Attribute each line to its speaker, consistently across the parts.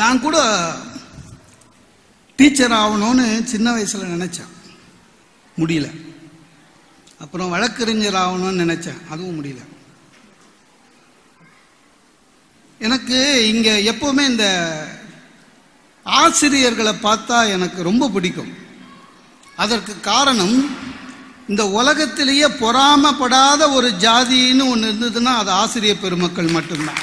Speaker 1: நான் கூட டீச்சர் ஆகணும்னு சின்ன வயசுல நினைச்சேன் முடியல அப்புறம் வழக்கறிஞர் ஆகணும்னு நினைச்சேன் அதுவும் முடியல எனக்கு இங்க எப்பவுமே இந்த ஆசிரியர்களை பார்த்தா எனக்கு ரொம்ப பிடிக்கும் அதற்கு காரணம் இந்த உலகத்திலேயே பொறாமப்படாத ஒரு ஜாதின்னு ஒன்று இருந்ததுன்னா அது ஆசிரியர் பெருமக்கள் மட்டும்தான்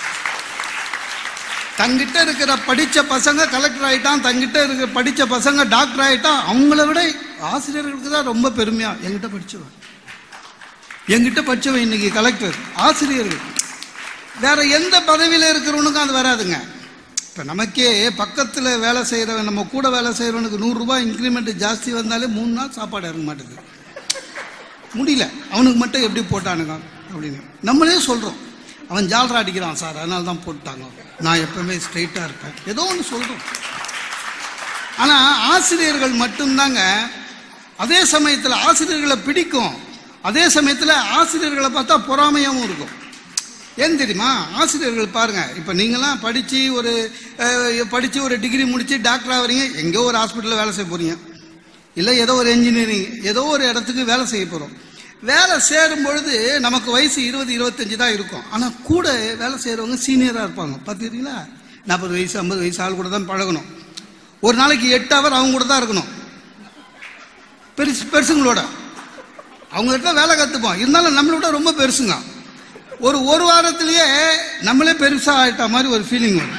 Speaker 1: தங்கிட்ட இருக்கிற படிச்ச பசங்க கலெக்டர் ஆயிட்டான் தங்கிட்ட இருக்கிற படிச்ச பசங்க டாக்டர் ஆயிட்டான் அவங்கள விட ஆசிரியர்களுக்கு தான் ரொம்ப பெருமையா என்கிட்ட படிச்சவன் என்கிட்ட படிச்சவன் இன்னைக்கு கலெக்டர் ஆசிரியர்கள் வேற எந்த பதவியில இருக்கிறவனுக்கும் அது வராதுங்க இப்ப நமக்கே பக்கத்துல வேலை செய்யறவன் நம்ம கூட வேலை செய்யறவனுக்கு நூறு ரூபாய் இன்க்ரிமெண்ட் ஜாஸ்தி வந்தாலே மூணு நாள் சாப்பாடு இறங்க மாட்டேங்குது முடியல அவனுக்கு மட்டும் எப்படி போட்டானுங்க அப்படின்னு நம்மளே சொல்றோம் அவன் ஜால்ரா அடிக்கிறான் சார் அதனால தான் போட்டாங்க நான் எப்பவுமே ஸ்ட்ரைட்டா இருப்பேன் ஏதோ ஒன்று சொல்றோம் ஆனா ஆசிரியர்கள் மட்டும்தாங்க அதே சமயத்துல ஆசிரியர்களை பிடிக்கும் அதே சமயத்துல ஆசிரியர்களை பார்த்தா பொறாமையாவும் இருக்கும் ஏன் தெரியுமா ஆசிரியர்கள் பாருங்க இப்ப நீங்களாம் படிச்சு ஒரு அஹ், படிச்சு ஒரு டிகிரி முடிச்சு டாக்டர் ஆவறீங்க எங்கேயோ ஒரு ஹாஸ்பிட்டல்ல வேலை செய்ய போறீங்க இல்லை ஏதோ ஒரு இன்ஜினியரிங் ஏதோ ஒரு இடத்துக்கு வேலை செய்ய போறோம் வேலை சேரும் பொழுது நமக்கு வயசு இருபது இருபத்தஞ்சு தான் இருக்கும் ஆனா கூட வேலை செய்யறவங்க சீனியரா இருப்பாங்க பார்த்துக்கிறீங்களா நாற்பது வயசு ஐம்பது வயசு ஆள் கூட தான் பழகணும் ஒரு நாளைக்கு எட்டு ஹவர் அவங்க கூட தான் இருக்கணும் பெருசு பெருசுங்களோட அவங்க கிட்ட வேலை கற்றுப்போம் இருந்தாலும் நம்மளை விட ரொம்ப பெருசுங்க ஒரு ஒரு வாரத்திலேயே நம்மளே பெருசா ஆயிட்ட மாதிரி ஒரு ஃபீலிங் வரும்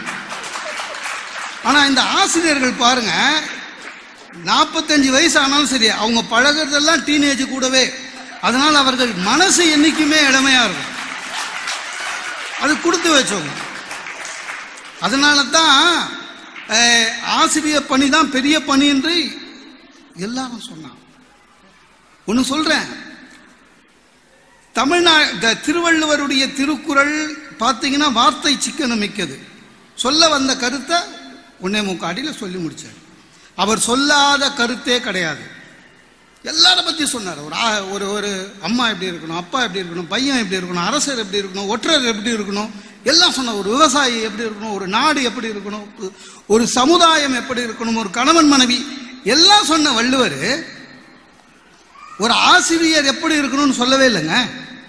Speaker 1: ஆனா இந்த ஆசிரியர்கள் பாருங்க நாற்பத்தஞ்சு வயசு ஆனாலும் சரி அவங்க பழகுறதெல்லாம் டீனேஜ் கூடவே அதனால அவர்கள் மனசு என்னைக்குமே இளமையா இருக்கும் அது கொடுத்து வச்சவங்க அதனால தான் அஹ், ஆசிரியர் பணி தான் பெரிய பணி என்று எல்லாரும் சொன்னாங்க ஒன்று சொல்றேன் தமிழ்நா த- திருவள்ளுவருடைய திருக்குறள் பார்த்தீங்கன்னா வார்த்தை சிக்கனம் மிக்கது சொல்ல வந்த கருத்தை ஒன்னே முக்காடியில் சொல்லி முடிச்சார் அவர் சொல்லாத கருத்தே கிடையாது எல்லார பத்தி சொன்னார் ஒரு ஆ- ஒரு ஒரு அம்மா எப்படி இருக்கணும் அப்பா எப்படி இருக்கணும் பையன் எப்படி இருக்கணும் அரசர் எப்படி இருக்கணும் ஒற்றர் எப்படி இருக்கணும் எல்லாம் சொன்னார் ஒரு விவசாயி எப்படி இருக்கணும் ஒரு நாடு எப்படி இருக்கணும் ஒரு- ஒரு சமுதாயம் எப்படி இருக்கணும் ஒரு கணவன் மனைவி எல்லாம் சொன்ன வள்ளுவர் ஒரு ஆசிரியர் எப்படி இருக்கணும்னு சொல்லவே இல்லைங்க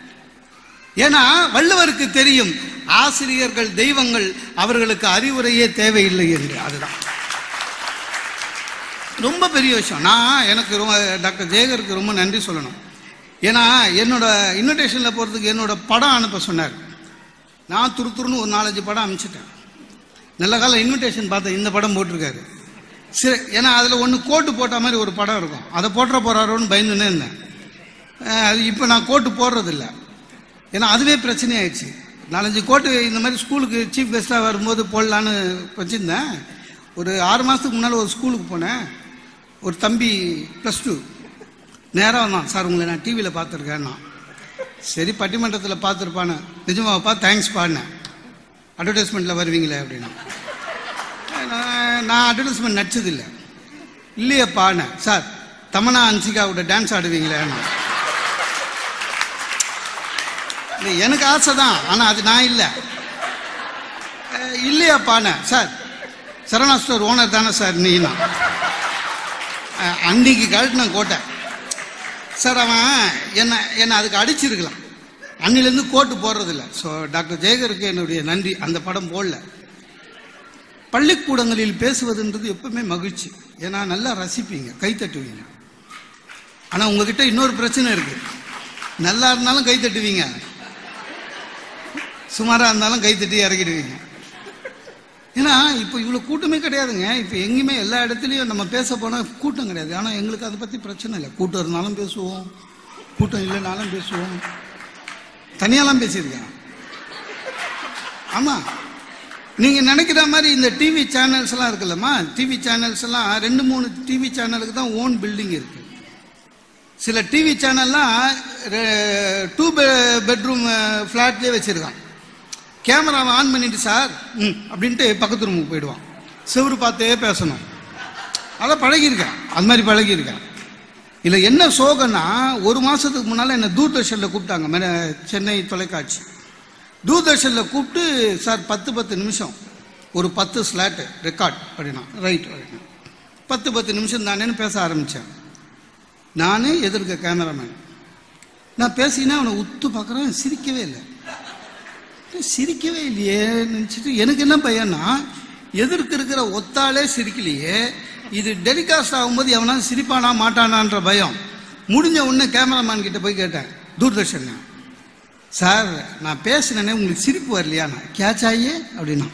Speaker 1: ஏன்னா வள்ளுவருக்கு தெரியும் ஆசிரியர்கள் தெய்வங்கள் அவர்களுக்கு அறிவுரையே தேவையில்லை என்று அதுதான் ரொம்ப பெரிய விஷயம் நான் எனக்கு ரொம்ப டாக்டர் ஜெயகருக்கு ரொம்ப நன்றி சொல்லணும் ஏன்னா என்னோட இன்விடேஷனில் போகிறதுக்கு என்னோட படம் அனுப்ப சொன்னார் நான் துரு துருன்னு ஒரு நாலஞ்சு படம் அனுப்பிச்சிட்டேன் நல்ல காலம் இன்விடேஷன் பார்த்தேன் இந்த படம் போட்டிருக்காரு சரி ஏன்னா அதில் ஒன்று கோட்டு போட்ட மாதிரி ஒரு படம் இருக்கும் அதை போட்டுற போகிறாரோன்னு பயந்துன்னே இருந்தேன் அஹ் அது இப்போ நான் கோட்டு போடுறதில்ல ஏன்னா அதுவே பிரச்சனை ஆயிடுச்சு நாலஞ்சு கோட்டு இந்த மாதிரி ஸ்கூலுக்கு சீஃப் கெஸ்ட்டாக வரும்போது போடலான்னு வச்சுருந்தேன் ஒரு ஆறு மாதத்துக்கு முன்னால் ஒரு ஸ்கூலுக்கு போனேன் ஒரு தம்பி ப்ளஸ் டூ நேராக வந்தான் சார் உங்களை நான் டிவியில் பார்த்துருக்கேன்னா சரி பட்டிமன்றத்தில் பார்த்துருப்பானே நிஜமாப்பா தேங்க்ஸ் பாடினேன் அட்வர்டைஸ்மெண்ட்டில் வருவீங்களே அப்படின்னா நான் நான் அட்வர்டைஸ்மெண்ட் நடிச்சதில்லை இல்லையப்பாண்ணே சார் தமனா அன்சிகாவோட டான்ஸ் ஆடுவீங்களேன்னு இல்லை, எனக்கு ஆசை தான் ஆனால் அது நான் இல்லை அஹ், இல்லையாப்பாண்ணே சார் சரவணா ஸ்டோர் ஓனர் தானே சார் நீனா அஹ், அன்னைக்கு கழட்டின கோட்டை சார் அவன் என்ன என்னை அதுக்கு அடிச்சிருக்கலாம் அன்னிலேருந்து கோட்டு போடுறதில்ல ஸோ டாக்டர் ஜெயகருக்கு என்னுடைய நன்றி அந்த படம் போடல பள்ளிக்கூடங்களில் பேசுவதுன்றது எப்பவுமே மகிழ்ச்சி ஏன்னா நல்லா ரசிப்பீங்க கை தட்டுவீங்க ஆனால் உங்ககிட்ட இன்னொரு பிரச்சனை இருக்கு நல்லா இருந்தாலும் கை தட்டுவீங்க சுமாராக இருந்தாலும் கை தட்டி இறக்கிடுவீங்க ஏன்னா இப்போ இவ்வளோ கூட்டமே கிடையாதுங்க இப்போ எங்கேயுமே எல்லா இடத்துலையும் நம்ம பேச போனால் கூட்டம் கிடையாது ஆனால் எங்களுக்கு அதை பற்றி பிரச்சனை இல்லை கூட்டம் இருந்தாலும் பேசுவோம் கூட்டம் இல்லைனாலும் பேசுவோம் தனியாலாம் பேசியிருக்கேன் ஆமாம் நீங்கள் நினைக்கிற மாதிரி இந்த டிவி சேனல்ஸ் எல்லாம் இருக்குல்லம்மா டிவி சேனல்ஸ் எல்லாம் ரெண்டு மூணு டிவி சேனலுக்கு தான் ஓன் பில்டிங் இருக்கு சில டிவி சேனல்லாம் டூ பெட்ரூம் ஃப்ளாட்லேயே வச்சிருக்கான் கேமராவை ஆன் பண்ணிட்டு சார் ம் அப்படின்ட்டு பக்கத்து ரூமுக்கு போயிடுவான் செவுரு பார்த்தே பேசணும் அதை பழகியிருக்கேன் அது மாதிரி பழகியிருக்கேன் இல்லை என்ன சோகன்னா ஒரு மாதத்துக்கு முன்னால் என்னை தூர்தர்ஷனில் கூப்பிட்டாங்க மென- சென்னை தொலைக்காட்சி தூர்தர்ஷனில் கூப்பிட்டு சார் பத்து பத்து நிமிஷம் ஒரு பத்து ஸ்லாட்டு ரெக்கார்ட் அப்படின்னா ரைட் அப்படின்னா பத்து பத்து நிமிஷம் தானேன்னு பேச ஆரம்பித்தேன் நானே எதிர்க்க கேமராமேன் நான் பேசினா அவனை உத்து பார்க்குறேன் சிரிக்கவே இல்லை டேய், சிரிக்கவே இல்லையே நினச்சிட்டு எனக்கு என்ன பையன்னா எதிர்க்கு இருக்கிற ஒத்தாலே சிரிக்கலையே இது டெலிகாஸ்ட் ஆகும்போது எவனா சிரிப்பானா மாட்டானான்ற பயம் முடிஞ்ச உடனே கேமராமேன் கிட்ட போய் கேட்டேன் தூர்தர்ஷன் சார் நான் பேசினேனே உங்களுக்கு சிரிப்பு வரலையா நான் கேட்ச் ஆகியே அப்படின்னா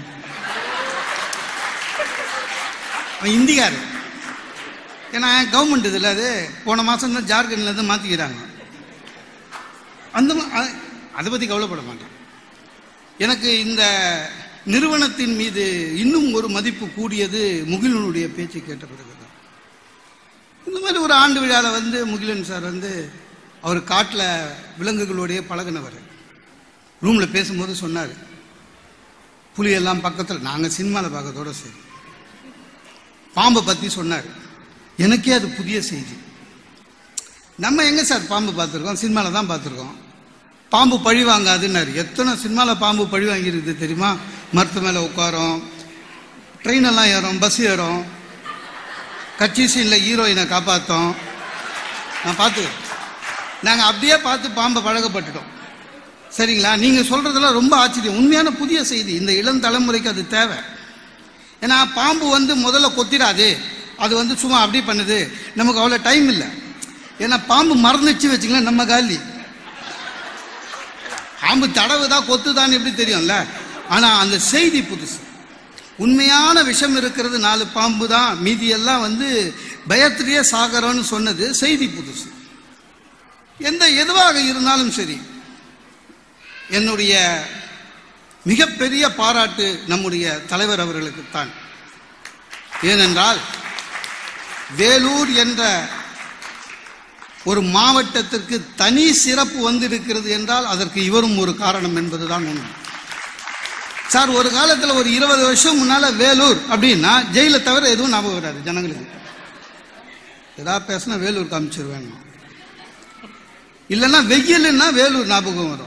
Speaker 1: அவன் இந்திக்காரன் ஏன்னா கவர்மெண்ட் இதில் அது போன மாதம் தான் ஜார்க்கண்ட்லேருந்து மாற்றிக்கிறாங்க அந்த மா- அ- அதை பற்றி கவலைப்பட மாட்டேன் எனக்கு இந்த நிறுவனத்தின் மீது இன்னும் ஒரு மதிப்பு கூடியது முகிலனுடைய பேச்சை கேட்ட பிறகுதான் இந்த மாதிரி ஒரு ஆண்டு விழாவில் வந்து முகிலன் சார் வந்து அவர் காட்டில் விலங்குகளோடைய பழகுனவர் ரூமில் பேசும்போது சொன்னார் புலியெல்லாம் பக்கத்தில் நாங்கள் சினிமாவில் பார்க்கறதோட சரி பாம்பை பற்றி சொன்னார் எனக்கே அது புதிய செய்தி நம்ம எங்கே சார் பாம்பு பார்த்துருக்கோம் சினிமாவில் தான் பார்த்துருக்கோம் பாம்பு பழி வாங்காதுன்னாரு எத்தனை சினிமாவில் பாம்பு பழி வாங்கியிருக்குது தெரியுமா மரத்து மேலே உட்காரோம் ட்ரெயின் எல்லாம் ஏறும் பஸ் ஏறும் கட்சி சீனில் ஹீரோயினை காப்பாற்றோம் நான் பார்த்து நாங்கள் அப்படியே பார்த்து பாம்பை பழகப்பட்டுட்டோம் சரிங்களா நீங்கள் சொல்கிறதெல்லாம் ரொம்ப ஆச்சரியம் உண்மையான புதிய செய்தி இந்த இளம் தலைமுறைக்கு அது தேவை ஏன்னா பாம்பு வந்து முதல்ல கொத்திடாது அது வந்து சும்மா அப்படி பண்ணுது நமக்கு அவ்வளோ டைம் இல்லை ஏன்னா பாம்பு மறந்துச்சு வச்சுங்களேன் நம்ம காலி பாம்பு தடவுதா கொத்துதான்னு எப்படி தெரியும்ல ஆனால் அந்த செய்தி புதுசு உண்மையான விஷம் இருக்கிறது நாலு பாம்பு தான் மீதி எல்லாம் வந்து பயத்திலேயே சாகரம்னு சொன்னது செய்தி புதுசு எந்த எதுவாக இருந்தாலும் சரி என்னுடைய மிகப்பெரிய பாராட்டு நம்முடைய தலைவர் அவர்களுக்குத்தான் ஏனென்றால் வேலூர் என்ற ஒரு மாவட்டத்திற்கு தனி சிறப்பு வந்திருக்கிறது என்றால் அதற்கு இவரும் ஒரு காரணம் என்பதுதான் உண்மை சார் ஒரு காலத்தில் ஒரு இருபது வருஷம் முன்னால வேலூர் அப்படின்னா ஜெயிலை தவிர எதுவும் ஞாபகம் வராது ஜனங்களுக்கு ஏதாவது பேசினா வேலூர் காமிச்சிருவேன் இல்லைன்னா வெயில்னா வேலூர் ஞாபகம் வரும்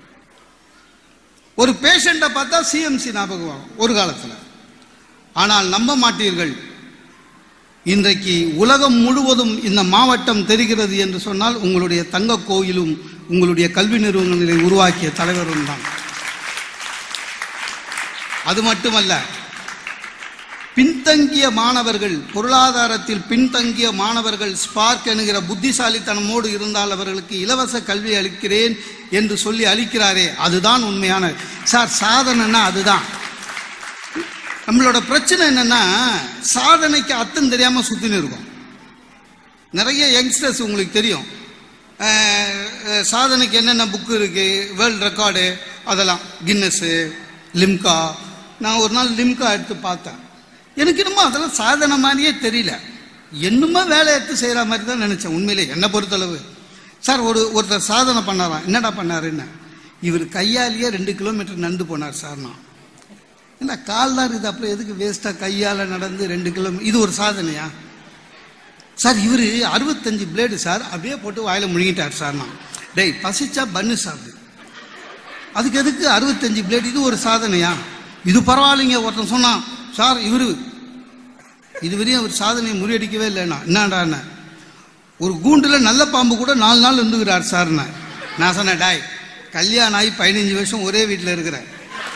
Speaker 1: ஒரு பேஷண்ட்டை பார்த்தா சிஎம்சி ஞாபகம் வரும் ஒரு காலத்தில் ஆனால் நம்ப மாட்டீர்கள் இன்றைக்கு உலகம் முழுவதும் இந்த மாவட்டம் தெரிகிறது என்று சொன்னால் உங்களுடைய தங்க கோயிலும் உங்களுடைய கல்வி நிறுவனங்களை உருவாக்கிய தலைவரும் தான் அது மட்டுமல்ல பின்தங்கிய மாணவர்கள் பொருளாதாரத்தில் பின்தங்கிய மாணவர்கள் ஸ்பார்க் என்கிற புத்திசாலித்தனமோடு இருந்தால் அவர்களுக்கு இலவச கல்வி அளிக்கிறேன் என்று சொல்லி அளிக்கிறாரே அதுதான் உண்மையான சார் சாதனைன்னா அதுதான் நம்மளோட பிரச்சனை என்னன்னா சாதனைக்கு அர்த்தம் தெரியாம சுத்தின்னு இருக்கும் நிறைய யங்ஸ்டர்ஸ் உங்களுக்கு தெரியும் அஹ், அஹ், சாதனைக்கு என்னென்ன புக்கு இருக்கு வேர்ல்ட் ரெக்கார்டு அதெல்லாம் கின்னஸு லிம்கா நான் ஒரு நாள் லிம்கா எடுத்து பார்த்தேன் எனக்கு என்னமோ அதெல்லாம் சாதனை மாதிரியே தெரியல என்னமோ வேலை எடுத்து செய்கிற மாதிரி தான் நினச்சேன் உண்மையிலே என்னை பொறுத்தளவு சார் ஒரு ஒருத்தர் சாதனை பண்ணாராம் என்னடா பண்ணாருன்னு இவர் கையாலேயே ரெண்டு கிலோமீட்டர் நடந்து போனார் சார் நான் என்ன கால் தான் இருக்குது அப்புறம் எதுக்கு வேஸ்ட்டாக கையால் நடந்து ரெண்டு கிலோமீட்டர் இது ஒரு சாதனையா சார் இவர் அறுபத்தஞ்சு பிளேடு சார் அப்படியே போட்டு வாயில முழுங்கிட்டார் சார் நான் டேய் பசிச்சா பன்னு சாப்பிடு அதுக்கு எதுக்கு அறுபத்தஞ்சு பிளேடு இது ஒரு சாதனையா இது பரவாயில்லைங்க ஒருத்தன் சொன்னான் சார் இவரு இதுவரையும் அவர் சாதனையை முறியடிக்கவே இல்லைண்ணா என்னடாண்ணே ஒரு கூண்டில் நல்ல பாம்பு கூட நாலு நாள் இருந்துக்கிறார் சார்ண்ணே நான் சொன்னேன் டாய் கல்யாணம் ஆகி பதினஞ்சு வருஷம் ஒரே வீட்டில் இருக்கிறேன்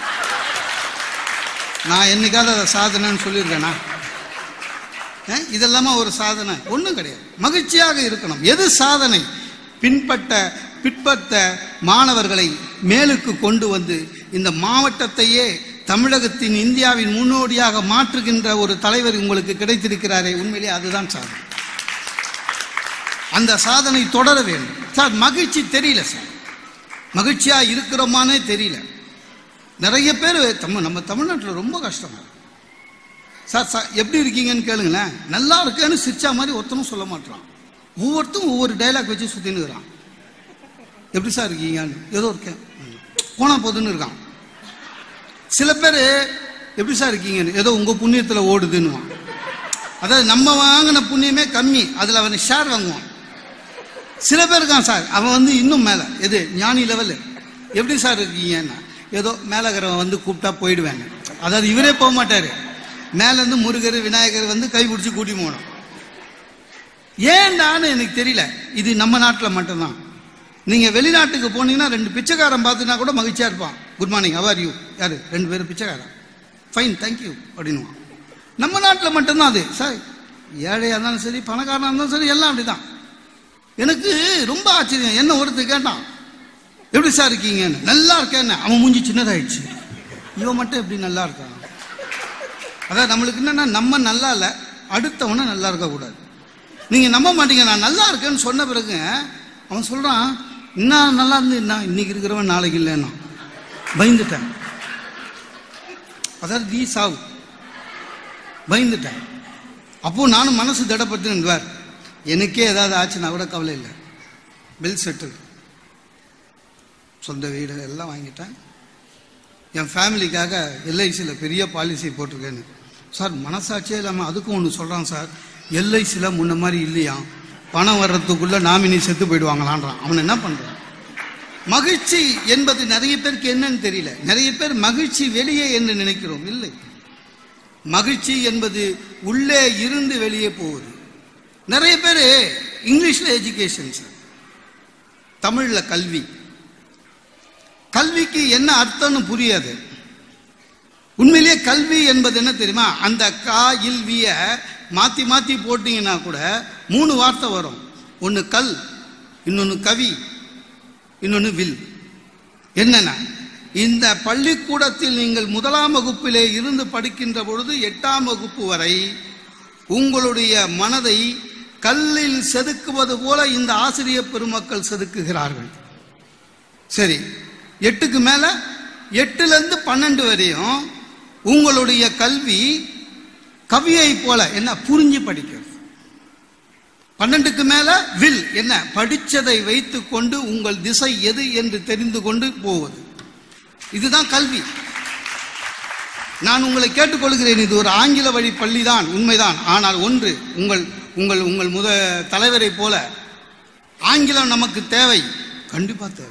Speaker 1: நான் என்னைக்காவது அதை சாதனைன்னு சொல்லியிருக்கேனா அஹ், இதெல்லாமா ஒரு சாதனை ஒன்றும் கிடையாது மகிழ்ச்சியாக இருக்கணும் எது சாதனை பின்பட்ட பிற்பட்ட மாணவர்களை மேலுக்கு கொண்டு வந்து இந்த மாவட்டத்தையே தமிழகத்தின் இந்தியாவின் முன்னோடியாக மாற்றுகின்ற ஒரு தலைவர் உங்களுக்கு கிடைத்திருக்கிறாரே உண்மையிலே அதுதான் சாதனை அந்த சாதனை தொடர வேண்டும் சார் மகிழ்ச்சி தெரியல சார் மகிழ்ச்சியா இருக்கிறோமானே தெரியல நிறைய பேர் தமிழ் நம்ம தமிழ்நாட்டில் ரொம்ப கஷ்டம் சார் சார் எப்படி இருக்கீங்கன்னு கேளுங்களேன் நல்லா இருக்கேன்னு சிரிச்சா மாதிரி ஒருத்தனும் சொல்ல மாட்டான் ஒவ்வொருத்தரும் ஒவ்வொரு டைலாக் வச்சு சுற்றினுக்கிறான் எப்படி சார் இருக்கீங்கன்னு ஏதோ இருக்கேன் போனா போதுன்னு இருக்கான் சில பேர் எப்படி சார் இருக்கீங்கன்னு ஏதோ உங்கள் புண்ணியத்தில் ஓடுதுன்னுவான் அதாவது நம்ம வாங்கின புண்ணியமே கம்மி அதில் அவன் ஷேர் வாங்குவான் சில பேர் இருக்கான் சார் அவன் வந்து இன்னும் மேலே எது ஞானி லெவலு எப்படி சார் இருக்கீங்கன்னா ஏதோ மேலகிறவன் வந்து கூப்பிட்டா போயிடுவேங்க அதாவது இவரே போக மாட்டாரு மேலேருந்து முருகர் விநாயகர் வந்து கை பிடிச்சி கூட்டி போகணும் ஏன்டான்னு எனக்கு தெரியல இது நம்ம நாட்டில் மட்டும்தான் நீங்கள் வெளிநாட்டுக்கு போனீங்கன்னா ரெண்டு பிச்சைக்காரன் பார்த்துனா கூட மகிழ்ச்சியாக இருப்பான் குட் மார்னிங் அவர் யூ யாரு ரெண்டு பேரும் பிச்சைக்காரன் ஃபைன் தேங்க்யூ அப்படின்னுவான் நம்ம நாட்டில் மட்டும்தான் அது சார் ஏழையாக இருந்தாலும் சரி பணக்காரனாக இருந்தாலும் சரி எல்லாம் அப்படிதான் எனக்கு ரொம்ப ஆச்சரியம் என்ன ஒருத்தர் கேட்டான் எப்படி சார் இருக்கீங்கன்னு நல்லா இருக்கேன்னு அவன் மூஞ்சி சின்னதாயிடுச்சு இவன் மட்டும் எப்படி நல்லா இருக்கான் அதான் நம்மளுக்கு என்னன்னா நம்ம நல்லா இல்லை அடுத்தவனை நல்லா இருக்கக்கூடாது நீங்கள் நம்ப மாட்டீங்க நான் நல்லா இருக்கேன்னு சொன்ன பிறகு அவன் சொல்கிறான் இன்னும் நல்லா இருந்து என்ன இன்னைக்கு இருக்கிறவன் நாளைக்கு இல்லைன்னா பயந்துட்டேன் அதாவது நீ சாவு பயந்துட்டேன் அப்போ நானும் மனசு திடப்பட்டு நின்றார் எனக்கே ஏதாவது ஆச்சுன்னா கூட கவலை இல்லை பில் செட்டில் சொந்த வீடு எல்லாம் வாங்கிட்டேன் என் ஃபேமிலிக்காக எல்ஐசியில் பெரிய பாலிசி போட்டிருக்கேன்னு சார் மனசாட்சியே இல்லாமல் அதுக்கும் ஒன்று சொல்கிறான் சார் எல்ஐசியில் முன்ன மாதிரி இல்லையா பணம் வர்றதுக்குள்ளே நாமினி செத்து போயிடுவாங்களான்றான் அவன் என்ன பண்ணுறான் மகிழ்ச்சி என்பது நிறைய பேருக்கு என்னன்னு தெரியல நிறைய பேர் மகிழ்ச்சி வெளியே என்று நினைக்கிறோம் இல்லை மகிழ்ச்சி என்பது உள்ளே இருந்து வெளியே போகுது நிறைய பேர் இங்கிலீஷில் எஜுகேஷன் சார் தமிழில் கல்வி கல்விக்கு என்ன அர்த்தம்னு புரியாது உண்மையிலேயே கல்வி என்பது என்ன தெரியுமா அந்த கா இல்விய மாத்தி மாத்தி போட்டீங்கன்னா கூட மூணு வார்த்தை வரும் ஒன்று கல் இன்னொன்று கவி இன்னொன்று வில் என்னென்ன இந்த பள்ளிக்கூடத்தில் நீங்கள் முதலாம் வகுப்பிலே இருந்து படிக்கின்ற பொழுது எட்டாம் வகுப்பு வரை உங்களுடைய மனதை கல்லில் செதுக்குவது போல இந்த ஆசிரியர் பெருமக்கள் செதுக்குகிறார்கள் சரி எட்டுக்கு மேல எட்டுல இருந்து பன்னெண்டு வரையும் உங்களுடைய கல்வி கவியை போல என்ன புரிஞ்சு படிக்கிறது பன்னெண்டுக்கு மேல வில் என்ன படிச்சதை வைத்துக் கொண்டு உங்கள் திசை எது என்று தெரிந்து கொண்டு போவது இதுதான் கல்வி நான் உங்களை கேட்டுக்கொள்கிறேன் இது ஒரு ஆங்கில வழி பள்ளிதான் உண்மைதான் ஆனால் ஒன்று உங்கள் உங்கள் உங்கள் முத தலைவரை போல ஆங்கிலம் நமக்கு தேவை கண்டிப்பா தேவை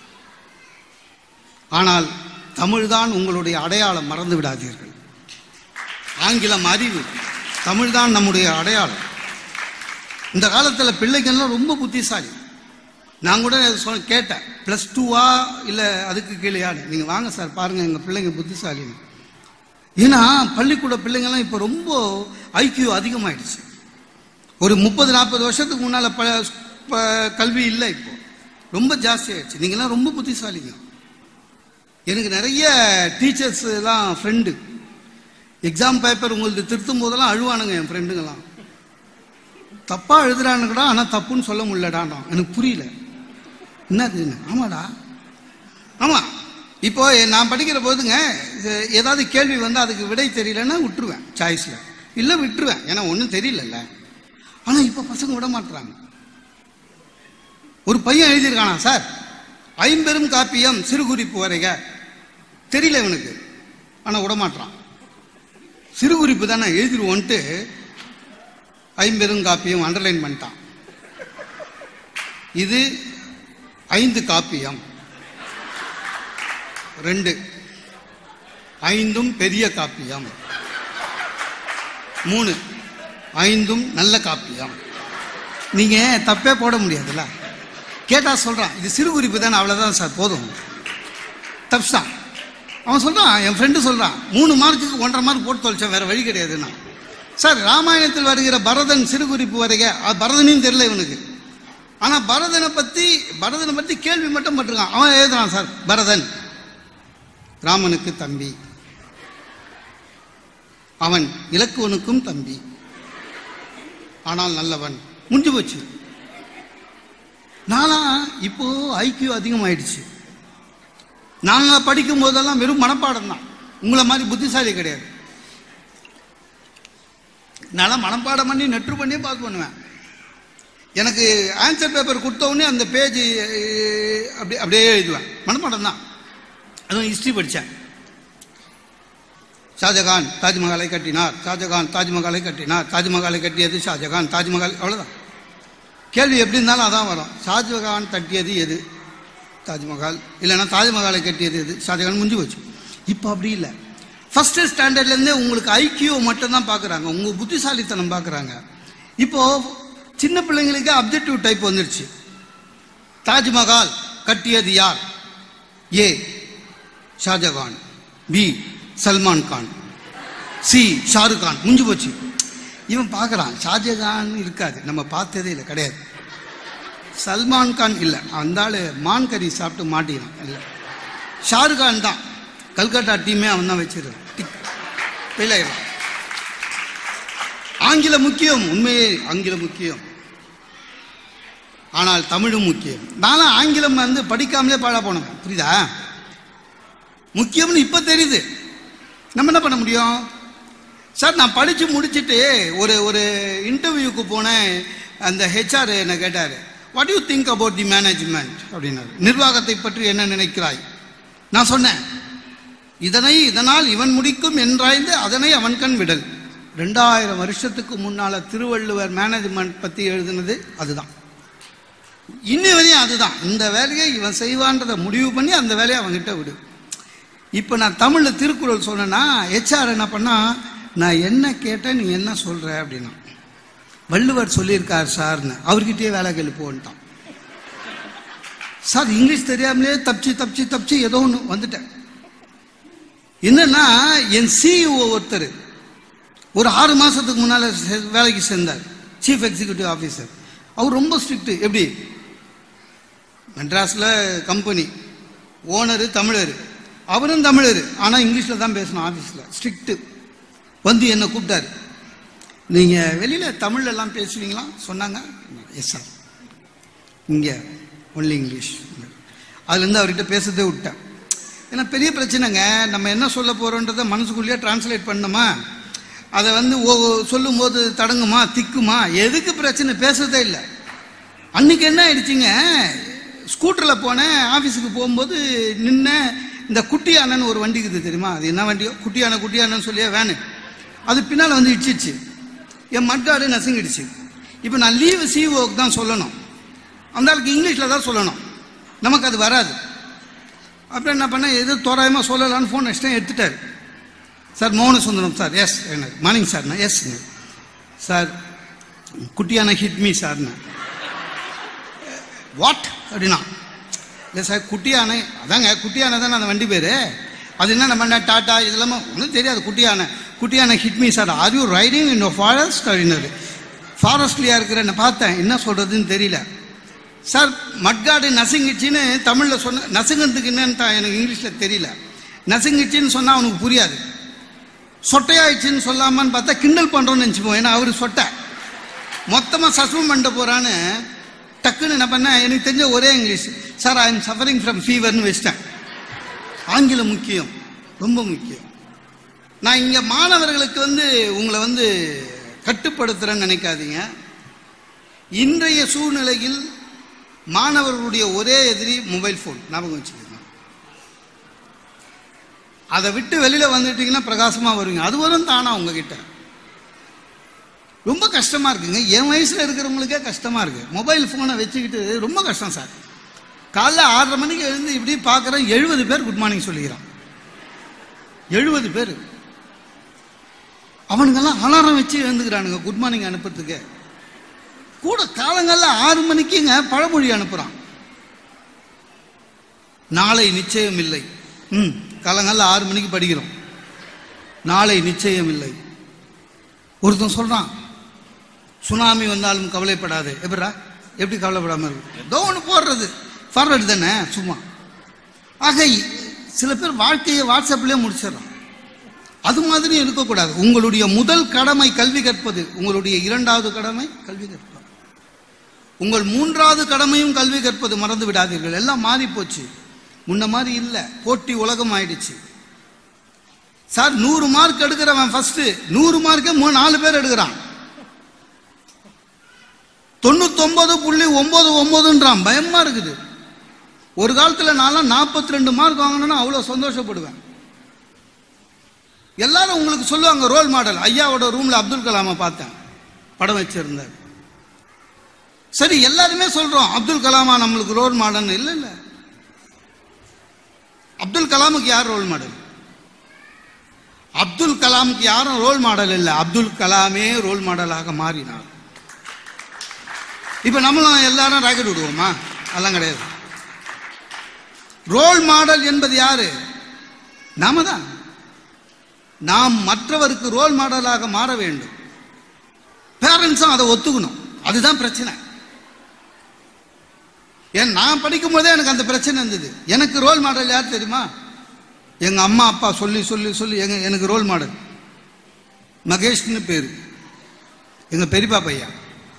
Speaker 1: ஆனால் தமிழ்தான் உங்களுடைய அடையாளம் மறந்து விடாதீர்கள் ஆங்கிலம் அறிவு தமிழ்தான் நம்முடைய அடையாளம் இந்த காலத்தில் பிள்ளைகள்லாம் ரொம்ப புத்திசாலி நான் கூட சொன்ன கேட்டேன் ப்ளஸ் டூவா இல்லை அதுக்கு கீழேயான்னு நீங்கள் வாங்க சார் பாருங்கள் எங்கள் பிள்ளைங்க புத்திசாலின்னு ஏன்னா பள்ளிக்கூட பிள்ளைங்கள்லாம் இப்போ ரொம்ப ஐக்கியூ அதிகமாயிடுச்சு ஒரு முப்பது நாற்பது வருஷத்துக்கு முன்னால் ப ப- கல்வி இல்லை இப்போ ரொம்ப ஜாஸ்தி ஆயிடுச்சு நீங்களாம் ரொம்ப புத்திசாலிங்க எனக்கு நிறைய டீச்சர்ஸ் எல்லாம் ஃப்ரெண்டு எக்ஸாம் பேப்பர் உங்களுக்கு திருத்தும் போதெல்லாம் அழுவானுங்க என் ஃப்ரெண்டுங்கெல்லாம் தப்பா எழுதுறானுங்கடா ஆனால் தப்புன்னு சொல்ல முடியலடான்னா எனக்கு புரியல என்னதுன்னு ஆமாடா ஆமா இப்போ நான் படிக்கிற போதுங்க இது ஏதாவது கேள்வி வந்து அதுக்கு விடை தெரியலன்னா விட்டுருவேன் சாய்ஸ்ல இல்லை விட்டுருவேன் ஏன்னா ஒன்றும் தெரியலல்ல ஆனால் இப்போ பசங்க விட மாட்டுறாங்க ஒரு பையன் எழுதியிருக்கானா சார் ஐம்பெரும் காப்பியம் சிறுகுறிப்பு வரைக தெரியல இவனுக்கு ஆனால் விட மாட்றான் சிறுகுறிப்பு தானே எழுதிருவோன்ட்டு ஐம்பெரும் காப்பியம் அண்டர்லைன் பண்ணிட்டான் இது ஐந்து காப்பியம் ரெண்டு ஐந்தும் பெரிய காப்பியம் மூணு ஐந்தும் நல்ல காப்பியம் நீங்க தப்பே போட முடியாதுல்ல கேட்டா சொல்றான் இது சிறு குறிப்பு தானே அவ்வளவுதான் சார் போதும் தப்ஸ்தான் அவன் சொல்றான் என் ஃப்ரெண்டு சொல்றான் மூணு மார்க்குக்கு ஒன்றரை மார்க் போட்டு தொலைச்சேன் வேற வழி கிடையாதுன்னா சார் ராமாயணத்தில் வருகிற பரதன் சிறு குறிப்பு வரைக அது பரதனையும் தெரியல இவனுக்கு ஆனா பரதனை பத்தி பரதனை பத்தி கேள்வி மட்டும் பட்டிருக்கான் அவன் எழுதுறான் சார் பரதன் ராமனுக்கு தம்பி அவன் இலக்குவனுக்கும் தம்பி ஆனால் நல்லவன் முடிஞ்சு போச்சு நானா இப்போ ஐக்கியூ அதிகமாயிடுச்சு நாங்க படிக்கும் போதெல்லாம் வெறும் மனப்பாடம் தான் உங்களை மாதிரி புத்திசாலி கிடையாது நான் மனப்பாடம் பண்ணி நெற்று பண்ணி பாஸ் பண்ணுவேன் எனக்கு ஆன்சர் பேப்பர் கொடுத்த உடனே அந்த பேஜ் அப்படி அப்படியே எழுதுவேன் மனப்பாடம் தான் அதுவும் ஹிஸ்ட்ரி படித்தேன் ஷாஜகான் தாஜ்மஹாலை கட்டினார் ஷாஜகான் தாஜ்மஹாலை கட்டினார் தாஜ்மஹாலை கட்டியது ஷாஜகான் தாஜ்மஹால் அவ்வளோதான் கேள்வி எப்படி இருந்தாலும் அதான் வரும் ஷாஜகான் கட்டியது எது தாஜ்மஹால் இல்லைன்னா தாஜ்மஹாலை கட்டியது எது ஷாஜகான் முடிஞ்சு போச்சு இப்போ அப்படி இல்லை ஃபர்ஸ்ட் ஸ்டாண்டர்ட்லேருந்தே உங்களுக்கு ஐக்கியூ மட்டும் தான் பார்க்குறாங்க உங்கள் புத்திசாலித்தனம் பார்க்குறாங்க இப்போ சின்ன பிள்ளைங்களுக்கு அப்ஜெக்டிவ் டைப் வந்துருச்சு தாஜ்மஹால் கட்டியது யார் A Shah Jahan B Salman Khan C Shahrukh Khan முடிஞ்சு போச்சு இவன் பார்க்குறான் ஷாஜகான் இருக்காது நம்ம பார்த்ததே இல்லை கிடையாது சல்மான் கான் இல்லை அந்த ஆள் மான் கறி சாப்பிட்டு மாட்டிக்கிறான் இல்லை ஷாருக் கான் தான் கல்கட்டா டீமே அவன் தான் வச்சிருக்கான் ஃபெயில் ஆயிடும் ஆங்கிலம் முக்கியம் உண்மையே ஆங்கிலம் முக்கியம் ஆனால் தமிழும் முக்கியம் நானும் ஆங்கிலம் வந்து படிக்காமலே பாழ போனேன் புரியுதா முக்கியம்னு இப்போ தெரியுது நம்ம என்ன பண்ண முடியும் சார் நான் படித்து முடிச்சுட்டு ஒரு ஒரு இன்டர்வியூக்கு போனேன் அந்த ஹெச்ஆர் என்ன கேட்டார் what you think about the management அப்படின்னாரு நிர்வாகத்தை பற்றி என்ன நினைக்கிறாய் நான் சொன்னேன் இதனை இதனால் இவன் முடிக்கும் என்றாய்ந்து அதனை அவன் கண் விடல் ரெண்டாயிரம் வருஷத்துக்கு முன்னால திருவள்ளுவர் மேனேஜ்மெண்ட் பற்றி எழுதுனது அதுதான் இன்னி வரையும் அதுதான் இந்த வேலையை இவன் செய்வான்றதை முடிவு பண்ணி அந்த வேலையை அவன்கிட்ட விடு இப்போ நான் தமிழில் திருக்குறள் சொன்னேன்னா ஹெச்ஆர் என்ன பண்ணா நான் என்ன கேட்டேன் நீ என்ன சொல்ற அப்படின்னா வள்ளுவர் சொல்லியிருக்கார் சார்னு அவர்கிட்டயே வேலை கேள்வி போன்ட்டான் சார் இங்கிலீஷ் தெரியாமலே தப்பிச்சு தப்பிச்சு தப்பிச்சு ஏதோ ஒன்று வந்துட்டேன் என்னன்னா என் சிஇஓ ஒருத்தர் ஒரு ஆறு மாசத்துக்கு முன்னால செ- வேலைக்கு சேர்ந்தார் சீஃப் எக்ஸிக்யூட்டிவ் ஆஃபீஸர் அவர் ரொம்ப ஸ்ட்ரிக்ட் எப்படி மெட்ராஸ்ல கம்பெனி ஓனரு தமிழர் அவரும் தமிழர் ஆனா இங்கிலீஷ்ல தான் பேசணும் ஆஃபீஸில் ஸ்ட்ரிக்ட் வந்து என்னை கூப்பிட்டாரு நீங்க வெளியில தமிழ்ல எல்லாம் பேசுவீங்களா சொன்னாங்க எஸ் சார் இங்க ஒன்லி இங்கிலீஷ் அதுலேருந்து அவர்கிட்ட பேசுறதே விட்டேன் ஏன்னா பெரிய பிரச்சனைங்க நம்ம என்ன சொல்ல போறோன்றதை மனசுக்குள்ளேயே டிரான்ஸ்லேட் பண்ணணுமா அதை வந்து ஓ சொல்லும்போது தடங்குமா திக்குமா எதுக்கு பிரச்சனை பேசுறதே இல்லை அன்னைக்கு என்ன ஆயிடுச்சுங்க ஸ்கூட்டரில் போனேன் ஆஃபீஸுக்கு போகும்போது நின்ன இந்த குட்டி யானைன்னு ஒரு வண்டி இருக்குது தெரியுமா அது என்ன வண்டியோ குட்டி யானை குட்டி யானைன்னு சொல்லியே வேனு அது பின்னால் வந்து இடிச்சிச்சு என் மட்காடு நசுங்கிடுச்சு இப்போ நான் லீவு சிஓக்கு தான் சொல்லணும் அந்த ஆளுக்கு இங்கிலீஷில் தான் சொல்லணும் நமக்கு அது வராது அப்புறம் என்ன பண்ணேன் எது தோராயமாக சொல்லலான்னு ஃபோன் அடிச்சிட்டேன் எடுத்துட்டார் sir Mohanasundaram sir yes என்ன மார்னிங் சார் நான் எஸ் சார் குட்டியான ஹிட் மீ சார்னு வாட் அப்படின்னா இல்லை சார் குட்டி யானை அதாங்க குட்டி யானை தானே அந்த வண்டி பேர் அது என்ன நம்ம என்ன டாட்டா இதெல்லாமே ஒன்றும் தெரியாது குட்டி யானை குட்டி யானை hit me sir are you riding in forest அப்படின்னாரு ஃபாரஸ்ட்லியா இருக்கிற நான் பார்த்தேன் என்ன சொல்கிறதுன்னு தெரியல சார் மட்காடு நசுங்கிச்சின்னு தமிழில் சொன்ன நசுங்கிறதுக்கு என்னன்னு தான் எனக்கு இங்கிலீஷில் தெரியல நசுங்கிச்சின்னு சொன்னால் அவனுக்கு புரியாது சொட்டையாயிடுச்சுன்னு சொல்லாமான்னு பார்த்தா கிண்டல் பண்ணுறோன்னு நினச்சிப்போம் ஏன்னா அவர் சொட்டை மொத்தமாக சஸ்பெண்ட் பண்ணிட்டு போகிறான்னு டக்குன்னு என்ன பண்ணேன் எனக்கு தெரிஞ்ச ஒரே English sir I am suffering from ஃபீவர்னு வச்சிட்டேன் ஆங்கிலம் முக்கியம் ரொம்ப முக்கியம் நான் இங்கே மாணவர்களுக்கு வந்து உங்களை வந்து கட்டுப்படுத்துகிறேன்னு நினைக்காதீங்க இன்றைய சூழ்நிலையில் மாணவர்களுடைய ஒரே எதிரி மொபைல் ஃபோன் ஞாபகம் வச்சுக்கோங்க அதை விட்டு வெளியில வந்துட்டீங்கன்னா பிரகாசமா வருவீங்க அது வரும் தானா உங்ககிட்ட ரொம்ப கஷ்டமா இருக்குங்க என் வயசுல இருக்கிறவங்களுக்கே கஷ்டமா இருக்கு மொபைல் போனை வச்சுக்கிட்டு ரொம்ப கஷ்டம் சார் காலைல ஆறரை மணிக்கு எழுந்து இப்படி பார்க்குறேன் எழுபது பேர் குட் மார்னிங் சொல்லிக்கிறான் எழுபது பேர் அவனுங்கெல்லாம் அலாரம் வச்சு எழுந்துக்கிறானுங்க குட் மார்னிங் அனுப்புறதுக்கு கூட காலங்கள்ல ஆறு மணிக்குங்க பழமொழி அனுப்புறான் நாளை நிச்சயம் இல்லை ம் காலங்கள்ல ஆறு மணிக்கு படிக்கிறோம் நாளை நிச்சயம் இல்லை ஒருத்தன் சொல்றான் சுனாமி வந்தாலும் கவலைப்படாது எப்படிடா எப்படி கவலைப்படாம இருக்கு ஏதோ ஒன்று போடுறது ஃபார்வர்டு தானே சும்மா ஆக சில பேர் வாழ்க்கையை வாட்ஸ்அப்லேயே முடிச்சிடறான் அது மாதிரி இருக்கக்கூடாது உங்களுடைய முதல் கடமை கல்வி கற்பது உங்களுடைய இரண்டாவது கடமை கல்வி கற்பது உங்கள் மூன்றாவது கடமையும் கல்வி கற்பது மறந்து விடாதீர்கள் எல்லாம் மாறி போச்சு முன்ன மாதிரி இல்லை போட்டி உலகம் ஆயிடுச்சு சார் நூறு மார்க் எடுக்கிறவன் ஃபர்ஸ்ட் நூறு மார்க்கே மூணு நாலு பேர் எடுக்கிறான் தொண்ணூத்தொன்பது புள்ளி ஒன்பது ஒன்பதுன்றான் பயமா இருக்குது ஒரு காலத்துல நான்லாம் நாற்பத்தி ரெண்டு மார்க் வாங்கினேன்னா அவ்வளோ சந்தோஷப்படுவேன் எல்லாரும் உங்களுக்கு சொல்லுவாங்க ரோல் மாடல் ஐயாவோட ரூம்ல அப்துல் கலாமை பார்த்தேன் படம் வச்சிருந்தார் சரி எல்லாருமே சொல்றோம் அப்துல் கலாமா நம்மளுக்கு ரோல் மாடல் இல்லை இல்லை அப்துல் கலாமுக்கு யார் ரோல் மாடல் அப்துல் கலாமுக்கு யாரும் ரோல் மாடல் இல்லை அப்துல் கலாமே ரோல் மாடலாக மாறினார் இப்ப நம்மளும் எல்லாரும் ராக்கெட் விடுவோமா அதெல்லாம் கிடையாது ரோல் மாடல் என்பது யாரு நாம தான் நாம் மற்றவருக்கு ரோல் மாடலாக மாற வேண்டும் பேரண்ட்ஸும் அதை ஒத்துக்கணும் அதுதான் பிரச்சனை ஏன் நான் படிக்கும் போதே எனக்கு அந்த பிரச்சனை இருந்தது எனக்கு ரோல் மாடல் யார் தெரியுமா எங்க அம்மா அப்பா சொல்லி சொல்லி சொல்லி எங்க எனக்கு ரோல் மாடல் மகேஷ்னு பேரு எங்க பெரியப்பா பையன்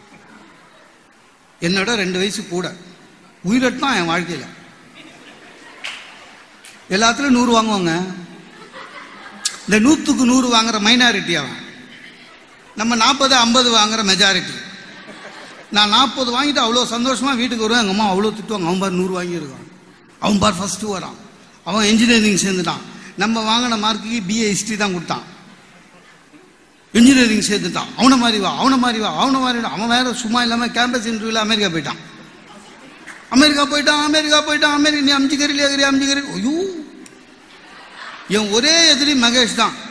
Speaker 1: என்னோட ரெண்டு வயசு கூட உயிரட்டம் என் வாழ்க்கையில எல்லாத்துலயும் நூறு வாங்குவாங்க இந்த நூற்றுக்கு நூறு வாங்குற மைனாரிட்டி அவன் நம்ம நாற்பது ஐம்பது வாங்குற மெஜாரிட்டி நான் நாற்பது வாங்கிட்டு அவ்வளோ சந்தோஷமா வீட்டுக்கு வருவேன் எங்கள் அம்மா அவ்வளோ திட்டுவாங்க அவன் பார் நூறு வாங்கியிருக்கான் அவன் பார் ஃபஸ்ட்டு வரான் அவன் இன்ஜினியரிங் சேர்ந்துட்டான் நம்ம வாங்கின மார்க்குக்கு பிஏ ஹிஸ்ட்ரி தான் கொடுத்தான் இன்ஜினியரிங் சேர்த்துட்டான் அவனை மாதிரி வா அவனை மாதிரி வா அவனை மாதிரி வா அவன் வேற சும்மா இல்லாமல் கேம்பஸ் இன்டர்வியூல அமெரிக்கா போயிட்டான் அமெரிக்கா போயிட்டான் அமெரிக்கா போயிட்டான் அமெரிக்கா நீ அம்ஜி கறி லேகரி அம்ஜி கறி ஐயோ என் ஒரே எதிரி மகேஷ் தான்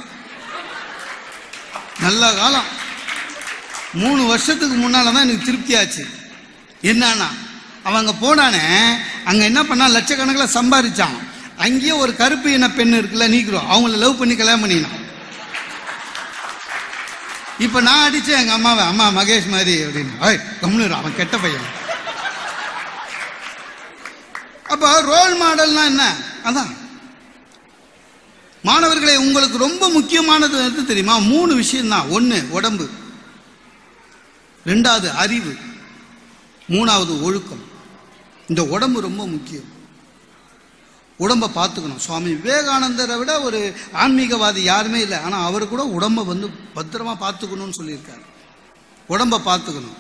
Speaker 1: நல்ல காலம் மூணு வருஷத்துக்கு முன்னால தான் எனக்கு திருப்தி ஆச்சு என்னன்னா அவன் அங்கே போனானே அங்கே என்ன பண்ணா லட்சக்கணக்கில் சம்பாதிச்சான் அங்கேயே ஒரு கருப்பு இன பெண் இருக்குல்ல நீக்கிறோம் அவங்கள லவ் பண்ணி கல்யாணம் பண்ணினான் இப்போ நான் அடிச்சேன் எங்கள் அம்மாவை அம்மா மகேஷ் மாதிரி அப்படின்னு ஓய் கம்னு அவன் கெட்ட பையன் அப்போ ரோல் மாடல்னா என்ன அதான் மாணவர்களே உங்களுக்கு ரொம்ப முக்கியமானது எது தெரியுமா மூணு விஷயம் தான் ஒன்று உடம்பு ரெண்டாவது அறிவு மூணாவது ஒழுக்கம் இந்த உடம்பு ரொம்ப முக்கியம் உடம்பை பார்த்துக்கணும் சுவாமி விவேகானந்தரை விட ஒரு ஆன்மீகவாதி யாருமே இல்லை ஆனால் அவர் கூட உடம்பை வந்து பத்திரமா பார்த்துக்கணும்னு சொல்லியிருக்காரு உடம்பை பார்த்துக்கணும்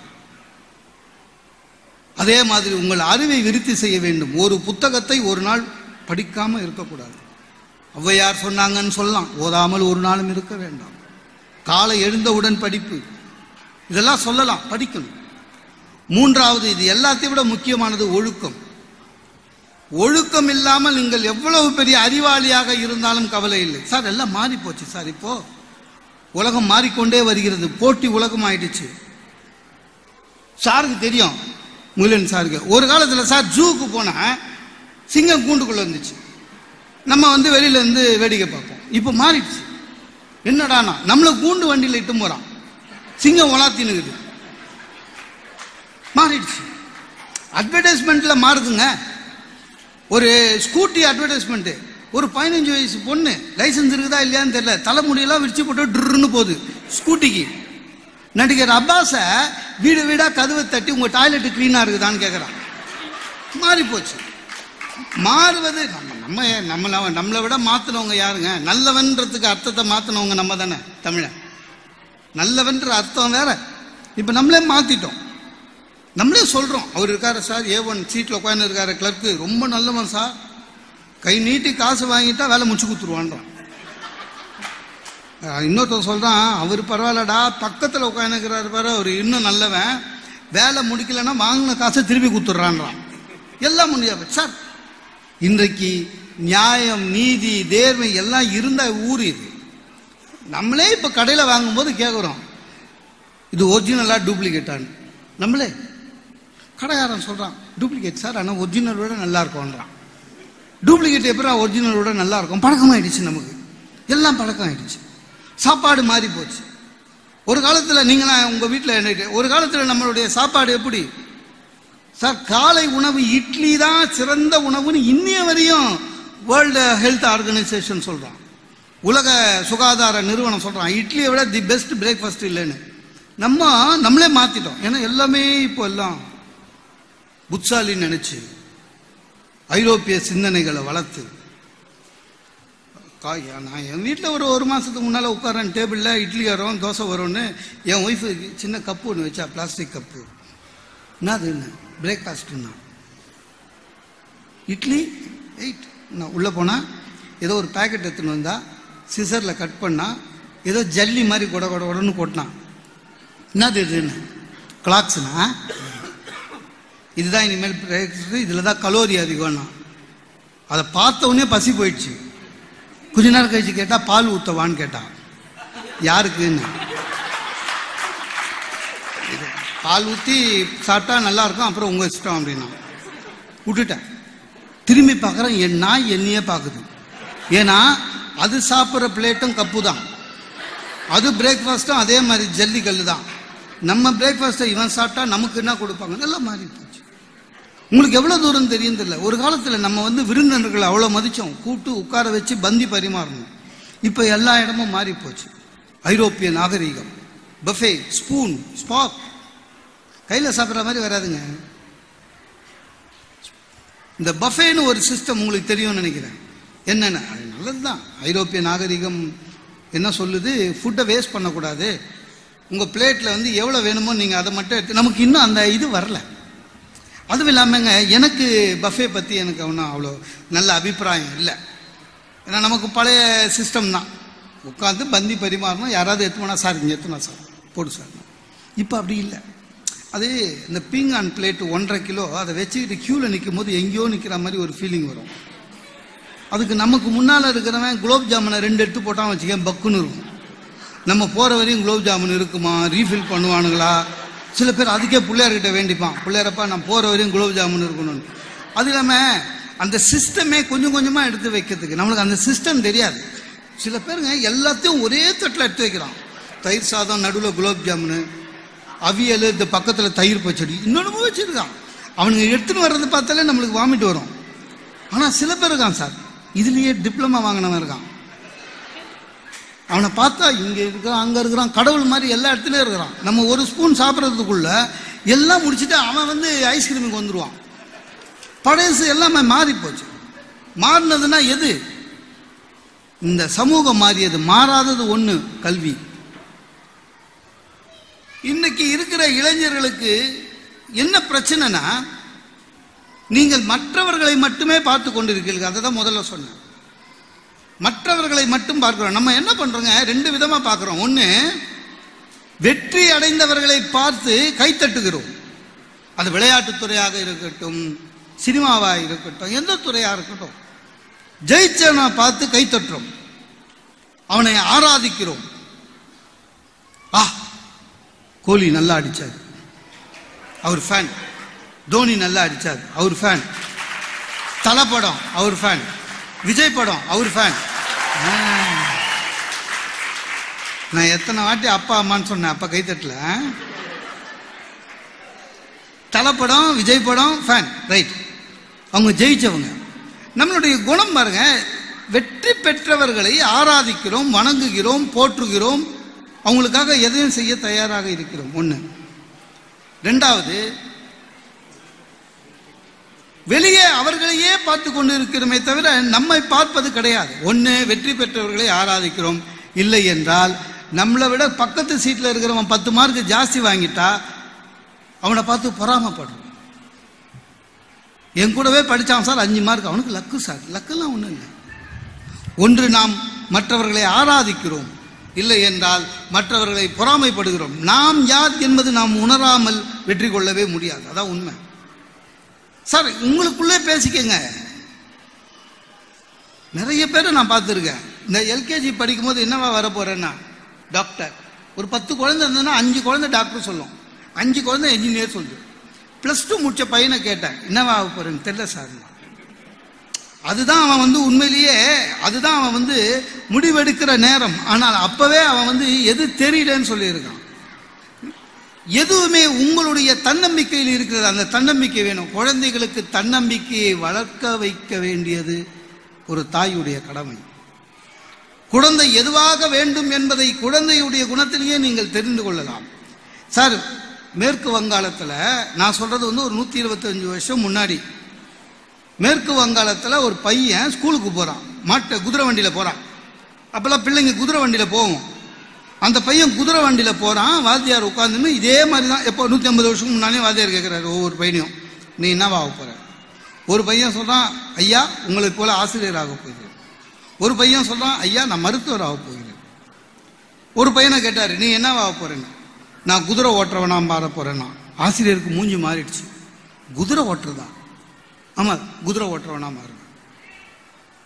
Speaker 1: அதே மாதிரி உங்கள் அறிவை விருத்தி செய்ய வேண்டும் ஒரு புத்தகத்தை ஒரு நாள் படிக்காம இருக்கக்கூடாது ஔவையார் சொன்னாங்கன்னு சொல்லலாம் ஓதாமல் ஒரு நாளும் இருக்க வேண்டாம் காலை எழுந்தவுடன் படிப்பு இதெல்லாம் சொல்லலாம் படிக்கணும் மூன்றாவது இது எல்லாத்தையும் விட முக்கியமானது ஒழுக்கம் ஒழுக்கம் இல்லாமல் நீங்கள் எவ்வளவு பெரிய அறிவாளியாக இருந்தாலும் கவலை இல்லை சார் எல்லாம் மாறி போச்சு சார் இப்போ உலகம் மாறிக்கொண்டே வருகிறது போட்டி உலகம் ஆயிடுச்சு சாருக்கு தெரியும் முகிலன் சாருக்கு ஒரு காலத்தில் சார் ஜூக்கு போனால் சிங்கம் கூண்டுக்குள்ள இருந்துச்சு நம்ம வந்து வெளியில இருந்து வேடிக்கை பார்ப்போம் இப்போ மாறிடுச்சு என்னடானா நம்மளை கூண்டு வண்டியில் இட்டு போறான் சிங்கம் உலாத்தினுக்குது மாறிடுச்சு அட்வர்டைஸ்மெண்ட்ல மாறுதுங்க ஒரு ஸ்கூட்டி அட்வர்டைஸ்மெண்ட் ஒரு பதினஞ்சு வயசு பொண்ணு லைசன்ஸ் இருக்குதா இல்லையான்னு தெரியல தலைமுடியெல்லாம் விரிச்சு போட்டு ட்ருன்னு போகுது ஸ்கூட்டிக்கு நடிகர் அப்பாஸ வீடு வீடா கதவை தட்டி உங்க டாய்லெட் கிளீனா இருக்குதான்னு கேட்குறான் மாறி போச்சு மாறுவது நம்ம நம்ம நம்மள நம்மளை விட மாத்தினவங்க யாருங்க நல்லவன்றதுக்கு அர்த்தத்தை மாத்தினவங்க நம்ம தானே தமிழன் நல்லவன்ற அர்த்தம் வேற இப்போ நம்மளே மாத்திட்டோம் நம்மளே சொல்றோம் அவர் இருக்காரு சார் ஏ ஒன் சீட்டில் உட்காந்து இருக்காரு கிளர்க்கு ரொம்ப நல்லவன் சார் கை நீட்டி காசு வாங்கிட்டா வேலை முடிச்சு கொடுத்துருவான்றான் அஹ் இன்னொருத்தன் சொல்றான் அவர் பரவாயில்லடா பக்கத்தில் உட்காந்துக்கிறாரு பாரு அவர் இன்னும் நல்லவன் வேலை முடிக்கலைன்னா வாங்கின காசை திருப்பி கொடுத்துட்றான்றான் எல்லாம் முடியாது சார் இன்றைக்கு நியாயம் நீதி தேர்மை எல்லாம் இருந்த ஊர் இது நம்மளே இப்போ கடையில் வாங்கும்போது கேட்குறோம் இது ஒரிஜினலா டூப்ளிகேட்டான்னு நம்மளே கடைக்காரன் சொல்கிறான் டூப்ளிகேட் சார் ஆனால் ஒரிஜினல் விட நல்லா இருக்கும்ன்றான் டூப்ளிகேட் எப்படா ஒரிஜினல் விட நல்லா இருக்கும் பழக்கமாயிடுச்சு நமக்கு எல்லாம் பழக்கம் ஆயிடுச்சு சாப்பாடு மாறி போச்சு ஒரு காலத்தில் நீங்களாம் உங்கள் வீட்டில் ஒரு காலத்தில் நம்மளுடைய சாப்பாடு எப்படி சார் காலை உணவு இட்லி தான் சிறந்த உணவுன்னு இன்னைய வரையும் வேர்ல்டு ஹெல்த் ஆர்கனைசேஷன் சொல்றான் உலக சுகாதார நிறுவனம் சொல்றான் இட்லியை விட தி பெஸ்ட் பிரேக்ஃபாஸ்ட் இல்லைன்னு நம்ம நம்மளே மாத்திட்டோம் ஏன்னா எல்லாமே இப்போ எல்லாம் புட்சாலின்னு நினைச்சு ஐரோப்பிய சிந்தனைகளை வளர்த்து காய் நான் என் வீட்டில் ஒரு ஒரு மாதத்துக்கு முன்னால் உட்காரன் டேபிளில் இட்லி வரும் தோசை வரும்னு என் ஒய்ஃபு சின்ன கப்பு ஒன்று வச்சா பிளாஸ்டிக் கப்பு என்னது என்ன பிரேக்ஃபாஸ்ட்னா இட்லி எயிட் நான் உள்ளே போனால் ஏதோ ஒரு பேக்கெட் எடுத்துன்னு வந்தா சிசரில் கட் பண்ணா ஏதோ ஜல்லி மாதிரி கொட கொட கொடன்னு கொட்டினான் என்னது இதுன்னு கிளாக்ஸ்னா இதுதான் இனிமேல் பிரேக்ஃபாஸ்ட் இதில் தான் கலோரி அதிகம்னா அதை பார்த்த உடனே பசி போயிடுச்சு கொஞ்ச நேரம் கழிச்சு கேட்டா பால் ஊத்தவான்னு கேட்டான் யாருக்குன்னு இது, பால் ஊற்றி சாப்பிட்டா நல்லா இருக்கும் அப்புறம் உங்க இஷ்டம் அப்படின்னா விட்டுட்டேன் திரும்பி பார்க்குறேன் என் நாய் என்னையே பார்க்குது ஏன்னா அது சாப்பிட்ற பிளேட்டும் கப்பு தான் அது பிரேக்ஃபாஸ்ட்டும் அதே மாதிரி ஜல்லி கல்லு தான் நம்ம பிரேக்ஃபாஸ்ட்டை இவன் சாப்பிட்டா நமக்கு என்ன கொடுப்பாங்க நல்லா மாறி போச்சு உங்களுக்கு எவ்வளோ தூரம் தெரியும் தெரியல ஒரு காலத்தில் நம்ம வந்து விருந்தினர்களை அவ்வளோ மதித்தோம் கூட்டு உட்கார வச்சு பந்தி பரிமாறணும் இப்போ எல்லா இடமும் மாறி போச்சு ஐரோப்பிய நாகரீகம் பஃபே ஸ்பூன் ஸ்பாக் கையில் சாப்பிட்ற மாதிரி வராதுங்க இந்த பஃபேன்னு ஒரு சிஸ்டம் உங்களுக்கு தெரியும்னு நினைக்கிறேன் என்னென்ன அது நல்லது தான் ஐரோப்பிய நாகரிகம் என்ன சொல்லுது ஃபுட்டை வேஸ்ட் பண்ணக்கூடாது உங்கள் பிளேட்டில் வந்து எவ்வளோ வேணுமோ நீங்கள் அதை மட்டும் எடுத்து நமக்கு இன்னும் அந்த இது வரல அதுவும் இல்லாமங்க எனக்கு பஃபே பற்றி எனக்கு ஒன்றும் அவ்வளோ நல்ல அபிப்பிராயம் இல்லை ஏன்னா நமக்கு பழைய சிஸ்டம் தான் உட்காந்து பந்தி பரிமாறணும் யாராவது எத்துனா சார் இங்கே எத்துனா சார் போடு சார் இப்போ அப்படி இல்லை அது இந்த பீங்கான் பிளேட்டு ஒன்றரை கிலோ அதை வச்சுக்கிட்டு க்யூவில் நிற்கும் போது எங்கேயோ நிற்கிற மாதிரி ஒரு ஃபீலிங் வரும் அதுக்கு நமக்கு முன்னால் இருக்கிறவன் குலோப் ஜாமுனை ரெண்டு எடுத்து போட்டான் வச்சுக்க பக்குன்னு இருக்கும் நம்ம போகிற வரையும் குலோப் ஜாமுன் இருக்குமா ரீஃபில் பண்ணுவானுங்களா சில பேர் அதுக்கே பிள்ளையார்கிட்ட வேண்டிப்பான் பிள்ளையாரப்பா நான் போகிற வரையும் குலோப் ஜாமுன் இருக்கணும்னு அது இல்லாமல் அந்த சிஸ்டமே கொஞ்சம் கொஞ்சமாக எடுத்து வைக்கிறதுக்கு நம்மளுக்கு அந்த சிஸ்டம் தெரியாது சில பேருங்க எல்லாத்தையும் ஒரே தட்டில் எடுத்து வைக்கிறான் தயிர் சாதம் நடுவில் குலோப் ஜாமுனு அவியல் இந்த பக்கத்தில் தயிர் பச்சடி இன்னொன்று வச்சிருக்கான் அவனுங்க எடுத்துன்னு வர்றது பார்த்தாலே நம்மளுக்கு வாமிட் வரும் ஆனால் சில பேர் இருக்கான் சார் இதுலேயே டிப்ளமா வாங்கினவன் இருக்கான் அவனை பார்த்தா இங்கே இருக்கிறான் அங்கே இருக்கிறான் கடவுள் மாதிரி எல்லா இடத்துலையும் இருக்கிறான் நம்ம ஒரு ஸ்பூன் சாப்பிட்றதுக்குள்ள எல்லாம் முடிச்சுட்டு அவன் வந்து ஐஸ்கிரீமுக்கு வந்துடுவான் பழசு எல்லாமே மாறி போச்சு மாறினதுன்னா எது இந்த சமூகம் மாறியது மாறாதது ஒன்று கல்வி இன்னைக்கு இருக்கிற இளைஞர்களுக்கு என்ன பிரச்சனைனா நீங்கள் மற்றவர்களை மட்டுமே பார்த்து கொண்டிருக்கிறீர்கள் அதை தான் முதல்ல சொன்னேன் மற்றவர்களை மட்டும் பார்க்கிறோம் நம்ம என்ன பண்றோங்க ரெண்டு விதமா பார்க்கிறோம் ஒன்று வெற்றி அடைந்தவர்களை பார்த்து கைத்தட்டுகிறோம் அது விளையாட்டுத் துறையாக இருக்கட்டும் சினிமாவாக இருக்கட்டும் எந்த துறையாக இருக்கட்டும் ஜெயிச்சவனை பார்த்து கைத்தட்டுறோம் அவனை ஆராதிக்கிறோம் ஆ கோலி நல்லா அடிச்சார் அவர் ஃபேன் தோனி நல்லா அடிச்சார் அவர் ஃபேன் தலை படம் அவர் ஃபேன் விஜய் படம் அவர் ஃபேன் நான் எத்தனை வாட்டி அப்பா அம்மான்னு சொன்னேன் அப்பா கைத்தட்டல தலை படம் விஜய் படம் ஃபேன் ரைட் அவங்க ஜெயிச்சவங்க நம்மளுடைய குணம் பாருங்க வெற்றி பெற்றவர்களை ஆராதிக்கிறோம் வணங்குகிறோம் போற்றுகிறோம் அவங்களுக்காக எதையும் செய்ய தயாராக இருக்கிறோம் ஒன்று ரெண்டாவது வெளியே அவர்களையே பார்த்து கொண்டு இருக்கிறோமே தவிர நம்மை பார்ப்பது கிடையாது ஒன்று வெற்றி பெற்றவர்களை ஆராதிக்கிறோம் இல்லை என்றால் நம்மளை விட பக்கத்து சீட்டில் இருக்கிறவன் பத்து மார்க் ஜாஸ்தி வாங்கிட்டா அவனை பார்த்து பொறாமப்படுறோம் என் கூடவே படித்தான் சார் அஞ்சு மார்க் அவனுக்கு லக்கு சார் லக்கெல்லாம் ஒன்றும் இல்லை ஒன்று நாம் மற்றவர்களை ஆராதிக்கிறோம் இல்லை என்றால் மற்றவர்களை பொறாமைப்படுகிறோம் நாம் யார் என்பது நாம் உணராமல் வெற்றி கொள்ளவே முடியாது அதான் உண்மை சார் உங்களுக்குள்ளே பேசிக்கங்க நிறைய பேரை நான் பார்த்துருக்கேன் இந்த எல்கேஜி படிக்கும்போது என்னவா வர போறேன்னா டாக்டர் ஒரு பத்து குழந்தை இருந்ததுன்னா அஞ்சு குழந்தை டாக்டர் சொல்லும் அஞ்சு குழந்தை என்ஜினியர் சொல்லுது ப்ளஸ் டூ முடிச்ச பையனை கேட்டேன் என்னவா ஆக போறேன்னு தெரியல சார் அதுதான் அவன் வந்து உண்மையிலேயே அதுதான் அவன் வந்து முடிவெடுக்கிற நேரம் ஆனால் அப்பவே அவன் வந்து எது தெரியலன்னு சொல்லியிருக்கான் எதுவுமே உங்களுடைய தன்னம்பிக்கையில் இருக்கிறது அந்த தன்னம்பிக்கை வேணும் குழந்தைகளுக்கு தன்னம்பிக்கையை வளர்க்க வைக்க வேண்டியது ஒரு தாயுடைய கடமை குழந்தை எதுவாக வேண்டும் என்பதை குழந்தையுடைய குணத்திலேயே நீங்கள் தெரிந்து கொள்ளலாம் சார் மேற்கு வங்காளத்தில் நான் சொல்றது வந்து ஒரு நூற்றி இருபத்தஞ்சு வருஷம் முன்னாடி மேற்கு வங்காளத்தில் ஒரு பையன் ஸ்கூலுக்கு போகிறான் மாட்டை குதிரை வண்டியில் போகிறான் அப்போல்லாம் பிள்ளைங்க குதிரை வண்டியில் போவோம் அந்த பையன் குதிரை வண்டியில் போகிறான் வாத்தியார் உட்காந்துன்னு இதே மாதிரி தான் எப்போ நூற்றி ஐம்பது வருஷத்துக்கு முன்னாலே வாத்தியார் கேட்குறாரு ஒவ்வொரு பையனையும் நீ என்னவா ஆக போகிற ஒரு பையன் சொல்கிறான் ஐயா உங்களை போல ஆசிரியர் ஆக போகிறேன் ஒரு பையன் சொல்கிறான் ஐயா நான் மருத்துவர் ஆக போகிறேன் ஒரு பையனை கேட்டார் நீ என்னவா ஆக போகிறேன்னு நான் குதிரை ஓட்டுறவனா மாற போகிறேன்னா ஆசிரியருக்கு மூஞ்சி மாறிடுச்சு குதிரை ஓட்டுறதா ஆமாம் குதிரை ஓட்டுறவனா மாறுங்க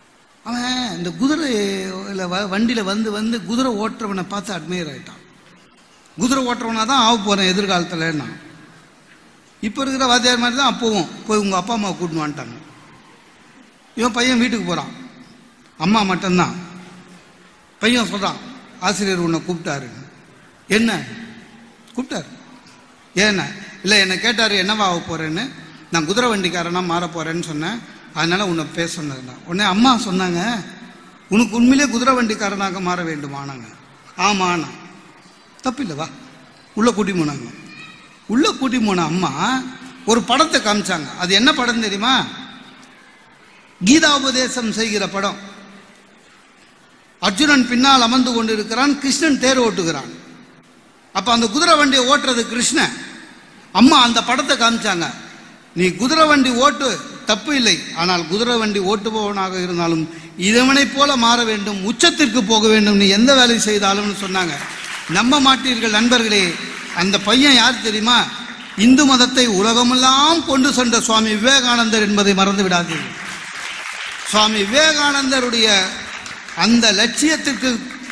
Speaker 1: அவன் இந்த குதிரையில் வ வண்டியில் வந்து வந்து குதிரை ஓட்டுறவனை பார்த்து அட்மையர் ஆயிட்டான் குதிரை ஓட்டுறவனா தான் ஆக போகிறேன் எதிர்காலத்தில் நான் இப்போ இருக்கிற வாத்தியார் மாதிரி தான் அப்போவும் போய் உங்கள் அப்பா அம்மா கூட்டின்னு வந்துட்டாங்க இவன் பையன் வீட்டுக்கு போகிறான் அம்மா மட்டும்தான் பையன் சொல்கிறான் ஆசிரியர் உன்னை கூப்பிட்டாரு என்ன கூப்பிட்டாரு ஏன்னா இல்லை என்னை கேட்டார் என்னவா ஆக போகிறேன்னு நான் குதிரை வண்டிக்காரனா மாற போகிறேன்னு சொன்னேன் அதனால் உன்னை பேச சொன்னதுண்ணா உடனே அம்மா சொன்னாங்க உனக்கு உண்மையிலே குதிரை வண்டிக்காரனாக மாற வேண்டுமானாங்க ஆமாண்ணா தப்பில்லை வா உள்ளே கூட்டி போனாங்க உள்ளே கூட்டி போன அம்மா ஒரு படத்தை காமிச்சாங்க அது என்ன படம் தெரியுமா கீதாபதேசம் செய்கிற படம் அர்ஜுனன் பின்னால் அமர்ந்து கொண்டிருக்கிறான் கிருஷ்ணன் தேர் ஓட்டுகிறான் அப்ப அந்த குதிரை வண்டியை ஓட்டுறது கிருஷ்ணன் அம்மா அந்த படத்தை காமிச்சாங்க நீ குதிரை வண்டி ஓட்டு தப்பு இல்லை ஆனால் குதிரை வண்டி ஓட்டுபவனாக இருந்தாலும் இதவனைப் போல மாற வேண்டும் உச்சத்திற்கு போக வேண்டும் நீ எந்த வேலை செய்தாலும்னு சொன்னாங்க நம்ப மாட்டீர்கள் நண்பர்களே அந்த பையன் யார் தெரியுமா இந்து மதத்தை உலகமெல்லாம் கொண்டு சென்ற சுவாமி விவேகானந்தர் என்பதை மறந்து விடாதீர்கள் சுவாமி விவேகானந்தருடைய அந்த லட்சியத்திற்கு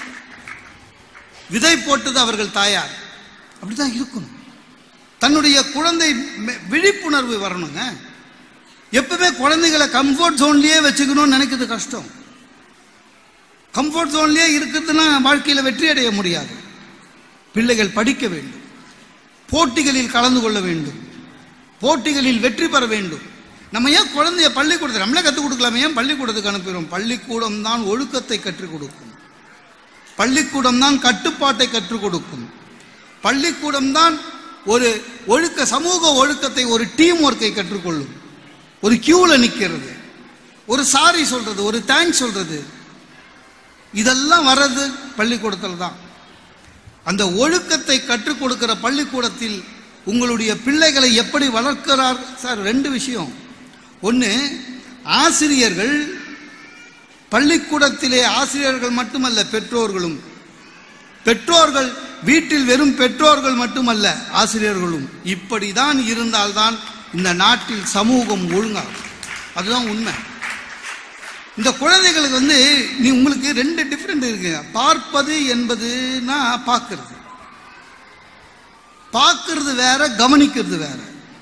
Speaker 1: விதை போட்டது அவர்கள் தாயார் அப்படிதான் இருக்கணும் தன்னுடைய குழந்தை மெ- விழிப்புணர்வு வரணுங்க எப்பவுமே குழந்தைகளை கம்ஃபர்ட் ஜோன்லயே வச்சுக்கணும்னு நினைக்கிறது கஷ்டம் கம்ஃபர்ட் ஜோன்லயே இருக்கிறதுனா வாழ்க்கையில வெற்றி அடைய முடியாது பிள்ளைகள் படிக்க வேண்டும் போட்டிகளில் கலந்து கொள்ள வேண்டும் போட்டிகளில் வெற்றி பெற வேண்டும் நம்ம ஏன் குழந்தைய பள்ளிக்கூடத்தை நம்மளே கற்றுக் கொடுக்கலாமே ஏன் பள்ளிக்கூடத்துக்கு அனுப்புகிறோம் பள்ளிக்கூடம் தான் ஒழுக்கத்தை கற்றுக் கொடுக்கும் பள்ளிக்கூடம் தான் கட்டுப்பாட்டை கற்றுக் கொடுக்கும் பள்ளிக்கூடம் தான் ஒரு ஒழுக்க சமூக ஒழுக்கத்தை ஒரு டீம் ஒர்க்கை கற்றுக்கொள்ளும் ஒரு கியூல நிக்கிறது ஒரு சாரி சொல்றது ஒரு தேங்க்ஸ் சொல்றது இதெல்லாம் வர்றது பள்ளிக்கூடத்தில் தான் அந்த ஒழுக்கத்தை கற்றுக் கொடுக்கிற பள்ளிக்கூடத்தில் உங்களுடைய பிள்ளைகளை எப்படி வளர்க்கிறார் சார் ரெண்டு விஷயம் ஒன்று ஆசிரியர்கள் பள்ளிக்கூடத்திலே ஆசிரியர்கள் மட்டுமல்ல பெற்றோர்களும் பெற்றோர்கள் வீட்டில் வெறும் பெற்றோர்கள் மட்டுமல்ல ஆசிரியர்களும் இப்படிதான் இருந்தால்தான் இந்த நாட்டில் சமூகம் ஒழுங்காகும் அதுதான் உண்மை இந்த குழந்தைகளுக்கு வந்து நீ உங்களுக்கு ரெண்டு டிஃப்ரெண்ட் இருக்கு பார்ப்பது என்பதுனா பார்க்கிறது பார்க்கிறது வேற கவனிக்கிறது வேற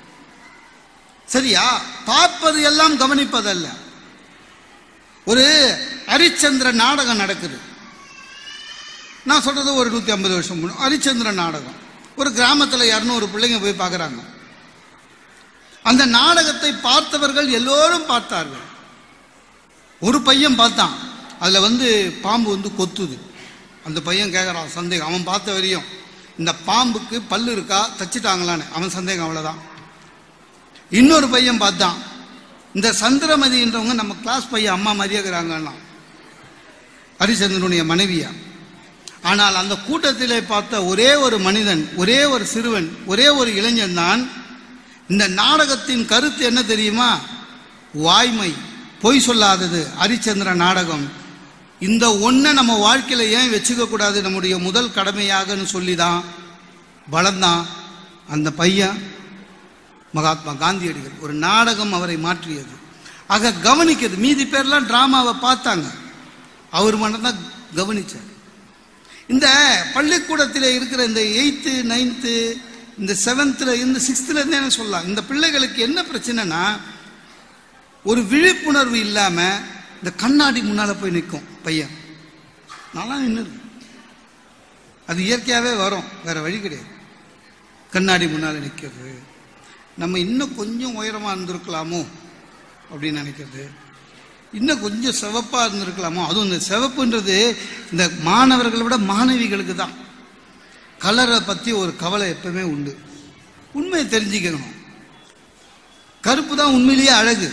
Speaker 1: சரியா பார்ப்பது எல்லாம் கவனிப்பதல்ல ஒரு ஹரிச்சந்திர நாடகம் நடக்குது நான் சொல்றது ஒரு நூற்றி ஐம்பது வருஷம் முன்ன ஹரிச்சந்திர நாடகம் ஒரு கிராமத்தில் இரநூறு பிள்ளைங்க போய் பார்க்குறாங்க அந்த நாடகத்தை பார்த்தவர்கள் எல்லோரும் பார்த்தார்கள் ஒரு பையன் பார்த்தான் அதில் வந்து பாம்பு வந்து கொத்துது அந்த பையன் கேட்குறான் சந்தேகம் அவன் பார்த்த வரையும் இந்த பாம்புக்கு பல்லு இருக்கா தச்சுட்டாங்களான்னு அவன் சந்தேகம் அவ்வளோதான் இன்னொரு பையன் பார்த்தான் இந்த சந்திரமதின்றவங்க நம்ம கிளாஸ் பையன் அம்மா மாதிரியே இருக்கிறாங்கன்னா ஹரிச்சந்திரனுடைய மனைவியா ஆனால் அந்த கூட்டத்திலே பார்த்த ஒரே ஒரு மனிதன் ஒரே ஒரு சிறுவன் ஒரே ஒரு இளைஞன் தான் இந்த நாடகத்தின் கருத்து என்ன தெரியுமா வாய்மை பொய் சொல்லாதது ஹரிச்சந்திர நாடகம் இந்த ஒன்றை நம்ம வாழ்க்கையில ஏன் வச்சுக்க கூடாது நம்முடைய முதல் கடமையாகன்னு சொல்லி தான் வளர்ந்தான் அந்த பையன் மகாத்மா காந்தியடிகள் ஒரு நாடகம் அவரை மாற்றியது ஆக கவனிக்கிறது மீதி பேர்லாம் டிராமாவை பார்த்தாங்க அவர் மட்டும்தான் கவனிச்சார் இந்த பள்ளிக்கூடத்தில் இருக்கிற இந்த எயித்து நைன்த்து இந்த செவன்த்தில் இந்த சிக்ஸ்த்தில் இருந்தே என்ன சொல்லலாம் இந்த பிள்ளைகளுக்கு என்ன பிரச்சனைனா ஒரு விழிப்புணர்வு இல்லாமல் இந்த கண்ணாடி முன்னால் போய் நிற்கும் பையன் நல்லா நின்று அது இயற்கையாகவே வரும் வேற வழி கிடையாது கண்ணாடி முன்னால் நிற்கிறது நம்ம இன்னும் கொஞ்சம் உயரமாக இருந்திருக்கலாமோ அப்படின்னு நினைக்கிறது இன்னும் கொஞ்சம் சிவப்பாக இருந்திருக்கலாமோ அதுவும் இந்த சிவப்புன்றது இந்த மாணவர்களை விட மாணவிகளுக்கு தான் கலரை பற்றி ஒரு கவலை எப்பவுமே உண்டு உண்மையை தெரிஞ்சுக்கணும் கருப்பு தான் உண்மையிலேயே அழகு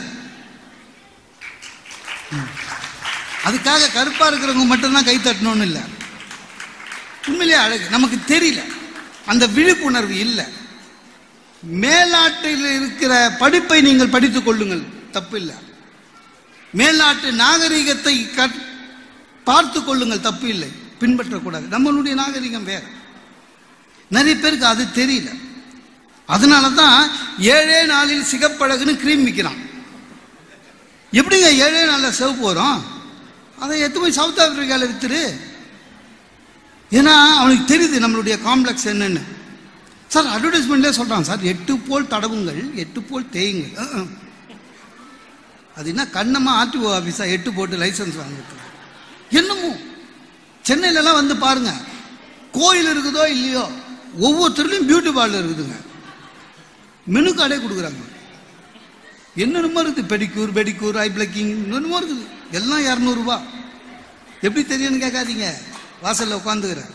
Speaker 1: ம். அதுக்காக கருப்பாக இருக்கிறவங்க மட்டும்தான் கை தட்டணும்னு இல்லை உண்மையிலேயே அழகு நமக்கு தெரியல அந்த விழிப்புணர்வு இல்லை மேலாட்டில் இருக்கிற படிப்பை நீங்கள் படித்துக் கொள்ளுங்கள் தப்பு இல்லை மேல்நாட்டு நாகரிகத்தை கற்- பார்த்து கொள்ளுங்கள் தப்பு இல்லை பின்பற்றக்கூடாது நம்மளுடைய நாகரிகம் வேற நிறைய பேருக்கு அது தெரியல அதனால தான் ஏழே நாளில் சிகப்பழகுன்னு கிரீம் விற்கிறான் எப்படிங்க ஏழே நாளில் சிவப்பு வரும் அதை எடுத்து போய் சவுத் ஆப்பிரிக்காவில் வித்துரு ஏன்னா அவனுக்கு தெரியுது நம்மளுடைய காம்ப்ளெக்ஸ் என்னன்னு சார் அட்வர்டைஸ்மெண்ட்லேயே சொல்கிறான் சார் எட்டு போல் தடவுங்கள் எட்டு போல் தேயுங்கள் அஹ், அஹ். அது என்ன கண்ணமா ஆர்டிஓ ஆஃபீஸா எட்டு போட்டு லைசன்ஸ் வாங்குறது என்னமோ சென்னையிலலாம் வந்து பாருங்க கோயில் இருக்குதோ இல்லையோ ஒவ்வொருத்தருலையும் பியூட்டி பார்லர் இருக்குதுங்க மெனு கார்டே கொடுக்குறாங்க என்னென்னமோ இருக்குது பெடிக்யூர் பெடிக்யூர் ஐ பிளக்கிங் என்னென்னமோ இருக்குது எல்லாம் இரநூறுபா எப்படி தெரியும்னு கேட்காதீங்க வாசல்ல உட்காந்துக்கிறேன்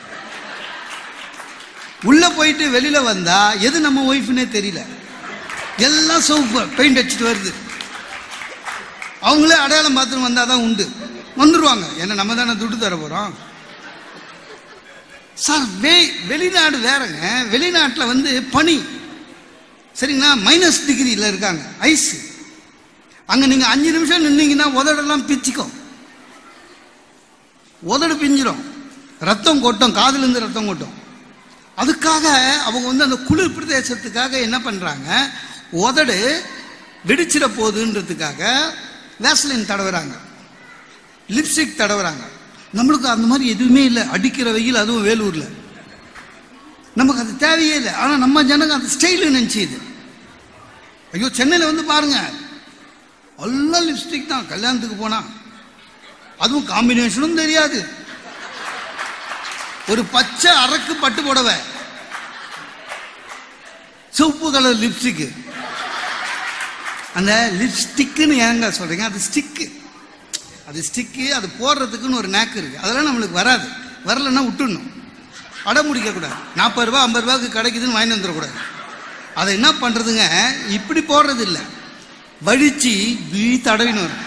Speaker 1: உள்ள போயிட்டு வெளியில வந்தா எது நம்ம ஒய்ஃப்னே தெரியல எல்லாம் சோப்பு பெயிண்ட் அடிச்சுட்டு வருது அவங்களே அடையாளம் பார்த்துட்டு வந்தாதான் உண்டு வந்துருவாங்க ஏன்னா நம்ம தானே துட்டு தர போறோம் சார் வெ வெளிநாடு வேறங்க வெளிநாட்டில் வந்து பனி சரிங்களா மைனஸ் டிகிரியில் இருக்காங்க ஐஸ் அங்க நீங்க அஞ்சு நிமிஷம் நின்னீங்கன்னா உதடெல்லாம் பிச்சுக்கும் உதடு பிஞ்சிரும் ரத்தம் கொட்டும் காதுல இருந்து ரத்தம் கொட்டும் அதுக்காக அவங்க வந்து அந்த குளிர் பிரதேசத்துக்காக என்ன பண்றாங்க உதடு வெடிச்சிட போகுதுன்றதுக்காக வேஸ்லின் தடவுறாங்க லிப்ஸ்டிக் தடவுறாங்க நம்மளுக்கு அந்த மாதிரி எதுவுமே இல்லை அடிக்கிற வெயில் அதுவும் வேலூர்ல நமக்கு அது தேவையே இல்லை ஆனா நம்ம ஜனங்க அந்த ஸ்டைல் நினைச்சுது ஐயோ சென்னையில வந்து பாருங்க எல்லாம் லிப்ஸ்டிக் தான் கல்யாணத்துக்கு போனா அதுவும் காம்பினேஷனும் தெரியாது ஒரு பச்சை அரக்கு பட்டு புடவை சிவப்பு கலர் லிப்ஸ்டிக் அந்த லிப்ஸ்டிக்னு ஏங்க சொல்றீங்க அது ஸ்டிக்கு அது ஸ்டிக்கு அது போடுறதுக்குன்னு ஒரு நேக்கு இருக்கு அதெல்லாம் நம்மளுக்கு வராது வரலன்னா விட்டுடணும் அடம் முடிக்க கூடாது நாற்பது ரூபா ஐம்பது ரூபாய்க்கு கிடைக்குதுன்னு வாங்கி வந்துடக்கூடாது அதை என்ன பண்றதுங்க இப்படி போடுறது இல்லை வழிச்சு வீ தடவின்னு வரும்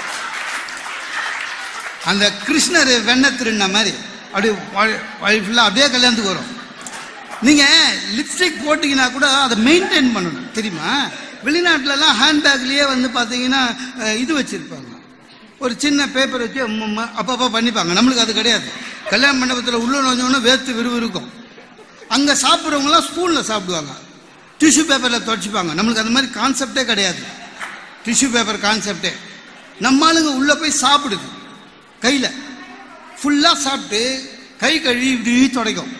Speaker 1: அந்த கிருஷ்ணர் வெண்ணை திருண்ண மாதிரி அப்படியே ஃபுல்லாக அப்படியே கல்யாணத்துக்கு வரும் நீங்க லிப்ஸ்டிக் போட்டீங்கன்னா கூட அதை மெயின்டைன் பண்ணணும் தெரியுமா வெளிநாட்டிலலாம் ஹேண்ட்பேக்லேயே வந்து பார்த்தீங்கன்னா அஹ், இது வச்சிருப்பாங்க ஒரு சின்ன பேப்பர் வச்சு ம- ம- அப்பப்போ பண்ணிப்பாங்க நம்மளுக்கு அது கிடையாது கல்யாண மண்டபத்தில் உள்ள நுழைஞ்சோன்னா வேர்த்து விறுவிறுக்கும் அங்கே சாப்பிட்றவங்களாம் ஸ்பூனில் சாப்பிடுவாங்க டிஷ்யூ பேப்பரில் துடைச்சிப்பாங்க நம்மளுக்கு அந்த மாதிரி கான்செப்டே கிடையாது டிஷ்யூ பேப்பர் கான்செப்டே நம்ம ஆளுங்க உள்ளே போய் சாப்பிடுது கையில் ஃபுல்லாக சாப்பிட்டு கை கழுவி இப்படி துடைக்கும்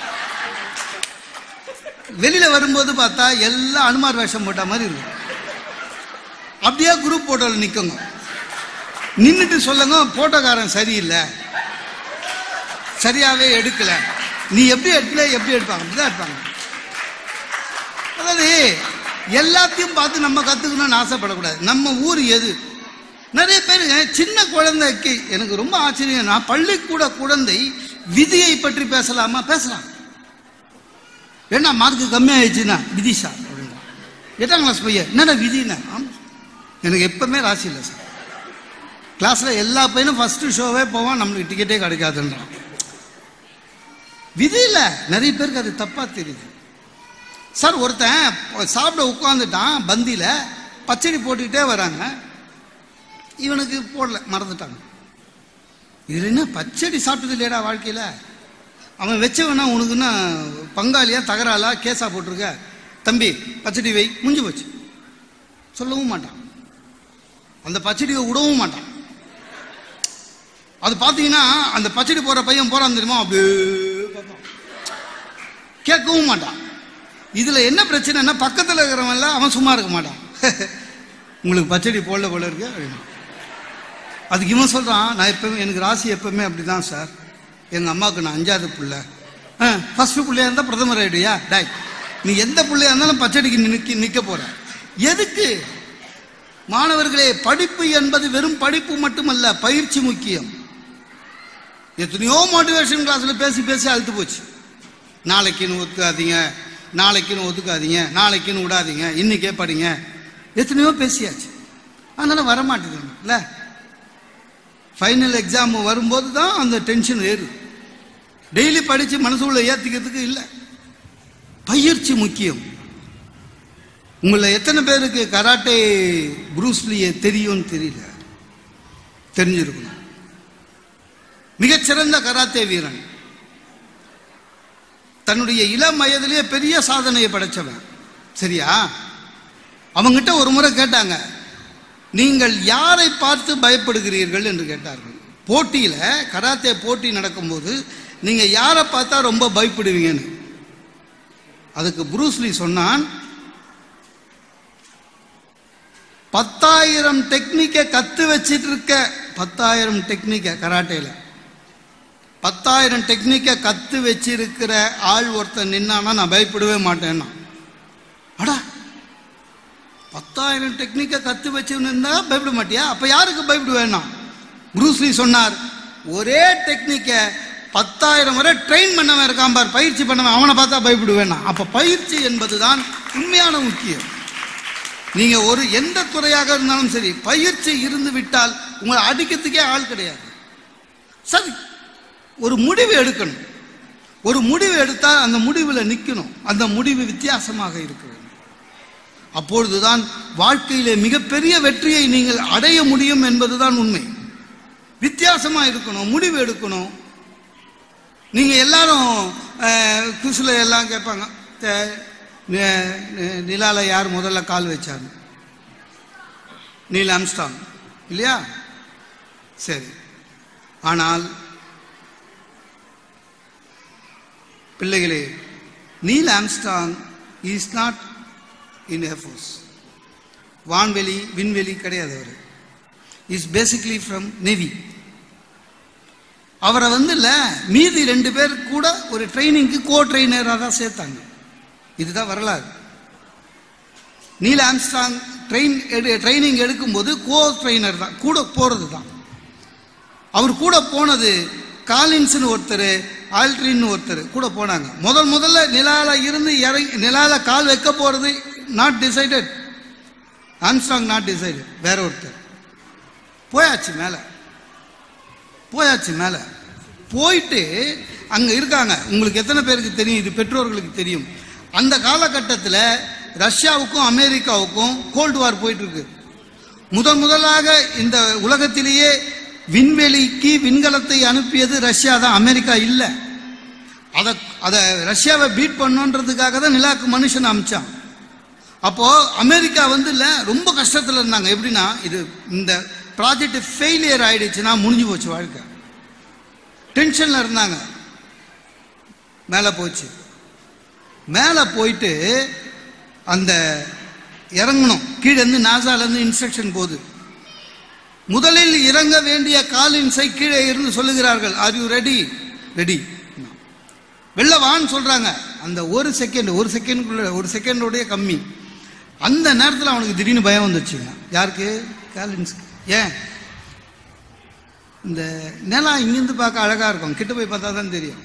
Speaker 1: வெளியில வரும்போது பார்த்தா எல்லாம் அனுமார் வேஷம் போட்ட மாதிரி இருக்கும் அப்படியே குரூப் போட்டோல நிக்கங்க நின்னுட்டு சொல்லுங்க போட்டோக்காரன் சரியில்லை சரியாவே எடுக்கல நீ எப்படி எடுக்கல எப்படி எடுப்பாங்க அப்படிதான் எடுப்பாங்க அதாவது எல்லாத்தையும் பார்த்து நம்ம கத்துக்கணும்னு ஆசைப்படக்கூடாது நம்ம ஊர் எது நிறைய பேருங்க சின்ன குழந்தைக்கு எனக்கு ரொம்ப ஆச்சரியம் நான் பள்ளிக்கூட குழந்தை விதியை பற்றி பேசலாமா பேசலாம் ஏன்னா மார்க்கு கம்மியாயிடுச்சுன்னா விதி சார் அப்படின்னா எட்டாம் கிளாஸ் பையன் என்னடா விதிண்ணா ஆமா எனக்கு எப்பவுமே ராசி இல்லை சார் கிளாஸில் எல்லா பையனும் ஃபர்ஸ்ட் ஷோவே போவான் நம்மளுக்கு டிக்கெட்டே கிடைக்காதுன்றான் விதி இல்லை நிறைய பேருக்கு அது தப்பாக தெரியுது சார் ஒருத்தன் சாப்பிட உட்காந்துட்டான் பந்தியில் பச்சடி போட்டுக்கிட்டே வராங்க இவனுக்கு போடல மறந்துட்டாங்க இது என்ன பச்சடி சாப்பிட்டது இல்லையடா வாழ்க்கையில் அவன் வச்சவனா உனக்குன்னா பங்காளியா தகராளா கேஸா போட்டிருக்க தம்பி பச்சடி வை முடிஞ்சு போச்சு சொல்லவும் மாட்டான் அந்த பச்சடியை விடவும் மாட்டான் அது பார்த்தீங்கன்னா அந்த பச்சடி போற பையன் போறான் தெரியுமா அப்படியே பார்ப்பான். கேட்கவும் மாட்டான் இதுல என்ன பிரச்சனைன்னா பக்கத்துல இருக்கிறவன்ல அவன் சும்மா இருக்க மாட்டான் உங்களுக்கு பச்சடி போடல போல இருக்கு அப்படின்னா அதுக்கு இவன் சொல்றான் நான் எப்பவுமே எனக்கு ராசி எப்பவுமே அப்படிதான் சார் எங்க அம்மாவுக்கு நான் அஞ்சாவது பிள்ளை ஃபர்ஸ்ட் பிள்ளையா இருந்தா பிரதமர் ஆயிடுயா டாய் நீ எந்த பிள்ளையா இருந்தாலும் பச்சடிக்கு நிக்க நிக்க போற எதுக்கு மாணவர்களே படிப்பு என்பது வெறும் படிப்பு மட்டுமல்ல பயிற்சி முக்கியம் எத்தனையோ மோட்டிவேஷன் கிளாஸ்ல பேசி பேசி அழுத்து போச்சு நாளைக்குன்னு ஒத்துக்காதீங்க நாளைக்குன்னு ஒத்துக்காதீங்க நாளைக்குன்னு விடாதீங்க இன்னைக்கே படிங்க எத்தனையோ பேசியாச்சு அதனால வரமாட்டேங்குது இல்லை ஃபைனல் எக்ஸாம் வரும்போது தான் அந்த டென்ஷன் ஏறுது டெய்லி படித்து மனசுக்குள்ள ஏற்றிக்கிறதுக்கு இல்லை பயிற்சி முக்கியம் உங்களை எத்தனை பேருக்கு கராட்டே புரூஸ்லியே தெரியும்னு தெரியல தெரிஞ்சிருக்கணும் மிகச்சிறந்த கராத்தே வீரன் தன்னுடைய இளம் வயதிலேயே பெரிய சாதனையை படைச்சவன் சரியா அவங்கிட்ட ஒரு முறை கேட்டாங்க நீங்கள் யாரை பார்த்து பயப்படுகிறீர்கள் என்று கேட்டார்கள் போட்டியில கராத்தே போட்டி நடக்கும்போது நீங்க யாரை பார்த்தா ரொம்ப பயப்படுவீங்கன்னு அதுக்கு புரூஸ்லி சொன்னான் பத்தாயிரம் டெக்னிக்கை கத்து வச்சிட்டு இருக்க பத்தாயிரம் டெக்னிக்கை கராட்டேல பத்தாயிரம் டெக்னிக்கை கத்து வச்சிருக்கிற ஆள் ஒருத்தன் நின்னானா நான் பயப்படவே மாட்டேன்னா அடா பத்தாயிரம் டெக்னிக்கை கத்து வச்சுருந்தா பயப்பட மாட்டியா அப்ப யாருக்கு பயப்படுவேன்னா புரூஸ்லி சொன்னார் ஒரே டெக்னிக்கை பத்தாயிரம் வரை ட்ரெயின் பண்ணவன் இருக்கான் பார் பயிற்சி பண்ணவன் அவனை பார்த்தா பயப்படுவேன்னா அப்ப பயிற்சி என்பதுதான் உண்மையான முக்கியம் நீங்க ஒரு எந்த துறையாக இருந்தாலும் சரி பயிற்சி இருந்து விட்டால் உங்களை அடிக்கிறதுக்கே ஆள் கிடையாது சரி ஒரு முடிவு எடுக்கணும் ஒரு முடிவு எடுத்தால் அந்த முடிவில் நிற்கணும் அந்த முடிவு வித்தியாசமாக இருக்க வேண்டும் அப்பொழுதுதான் வாழ்க்கையிலே மிகப்பெரிய வெற்றியை நீங்கள் அடைய முடியும் என்பதுதான் உண்மை வித்தியாசமா இருக்கணும் முடிவு எடுக்கணும் நீங்க எல்லாரும் குசில எல்லாம் கேட்பாங்க த- நி- நி- நிலால யார் முதல்ல கால் வச்சாரு நீல் ஆம்ஸ்டாங் இல்லையா சரி ஆனால் பிள்ளைகளே Neil Armstrong is not in air force வான்வெளி விண்வெளி கிடையாது அவர் இஸ் பேசிக்லி ஃப்ரம் நேவி அவரை வந்து இல்ல மீதி ரெண்டு பேர் கூட ஒரு ட்ரைனிங்க்கு கோ ட்ரெயினராக தான் சேர்த்தாங்க இதுதான் வரலாறு நீல் ஆம்ஸ்டாங் ட்ரெயின் எடு ட்ரைனிங் எடுக்கும்போது கோ ட்ரெயினர் தான் கூட போகிறது தான் அவர் கூட போனது காலின்ஸ்னு ஒருத்தர் ஆல்ட்ரின்னு ஒருத்தர் கூட போனாங்க முதல் முதல்ல நிலால இருந்து இறங்கி நிலால கால் வைக்க போறது not decided Armstrong not decided வேற ஒருத்தர் போயாச்சு மேலே போயாச்சு மேலே போயிட்டு அங்கே இருக்காங்க உங்களுக்கு எத்தனை பேருக்கு தெரியும் இது பெற்றோர்களுக்கு தெரியும் அந்த காலகட்டத்தில் ரஷ்யாவுக்கும் அமெரிக்காவுக்கும் கோல்டு வார் போயிட்டு இருக்கு முதன் முதலாக இந்த உலகத்திலேயே விண்வெளிக்கு விண்கலத்தை அனுப்பியது ரஷ்யா தான் அமெரிக்கா இல்லை அதை அதை ரஷ்யாவை பீட் பண்ணுன்றதுக்காக தான் நிலாக்கு மனுஷன் அமிச்சான் அப்போ அமெரிக்கா வந்து இல்ல ரொம்ப கஷ்டத்துல இருந்தாங்க எப்படின்னா இது இந்த ப்ராஜெக்ட் ஃபெயிலியர் ஆயிடுச்சுன்னா முடிஞ்சு போச்சு வாழ்க்கை டென்ஷன்ல இருந்தாங்க மேலே போச்சு மேலே போயிட்டு அந்த இறங்கணும் கீழே இருந்து நாசால இருந்து இன்ஸ்ட்ரக்ஷன் போகுது முதலில் இறங்க வேண்டிய காலின்ஸை கீழே இருந்து சொல்லுகிறார்கள் ஆர் யூ ரெடி ரெடி வெளில வான்னு சொல்றாங்க அந்த ஒரு செகண்ட் ஒரு செகண்டுக்குள்ள ஒரு செகண்டோடைய கம்மி அந்த நேரத்தில் அவனுக்கு திடீர்னு பயம் வந்துச்சுங்க யாருக்கு காலின்ஸ்க்கு ஏன் இந்த நிலம் இங்கிருந்து பார்க்க அழகா இருக்கும் கிட்ட போய் பார்த்தா தான் தெரியும்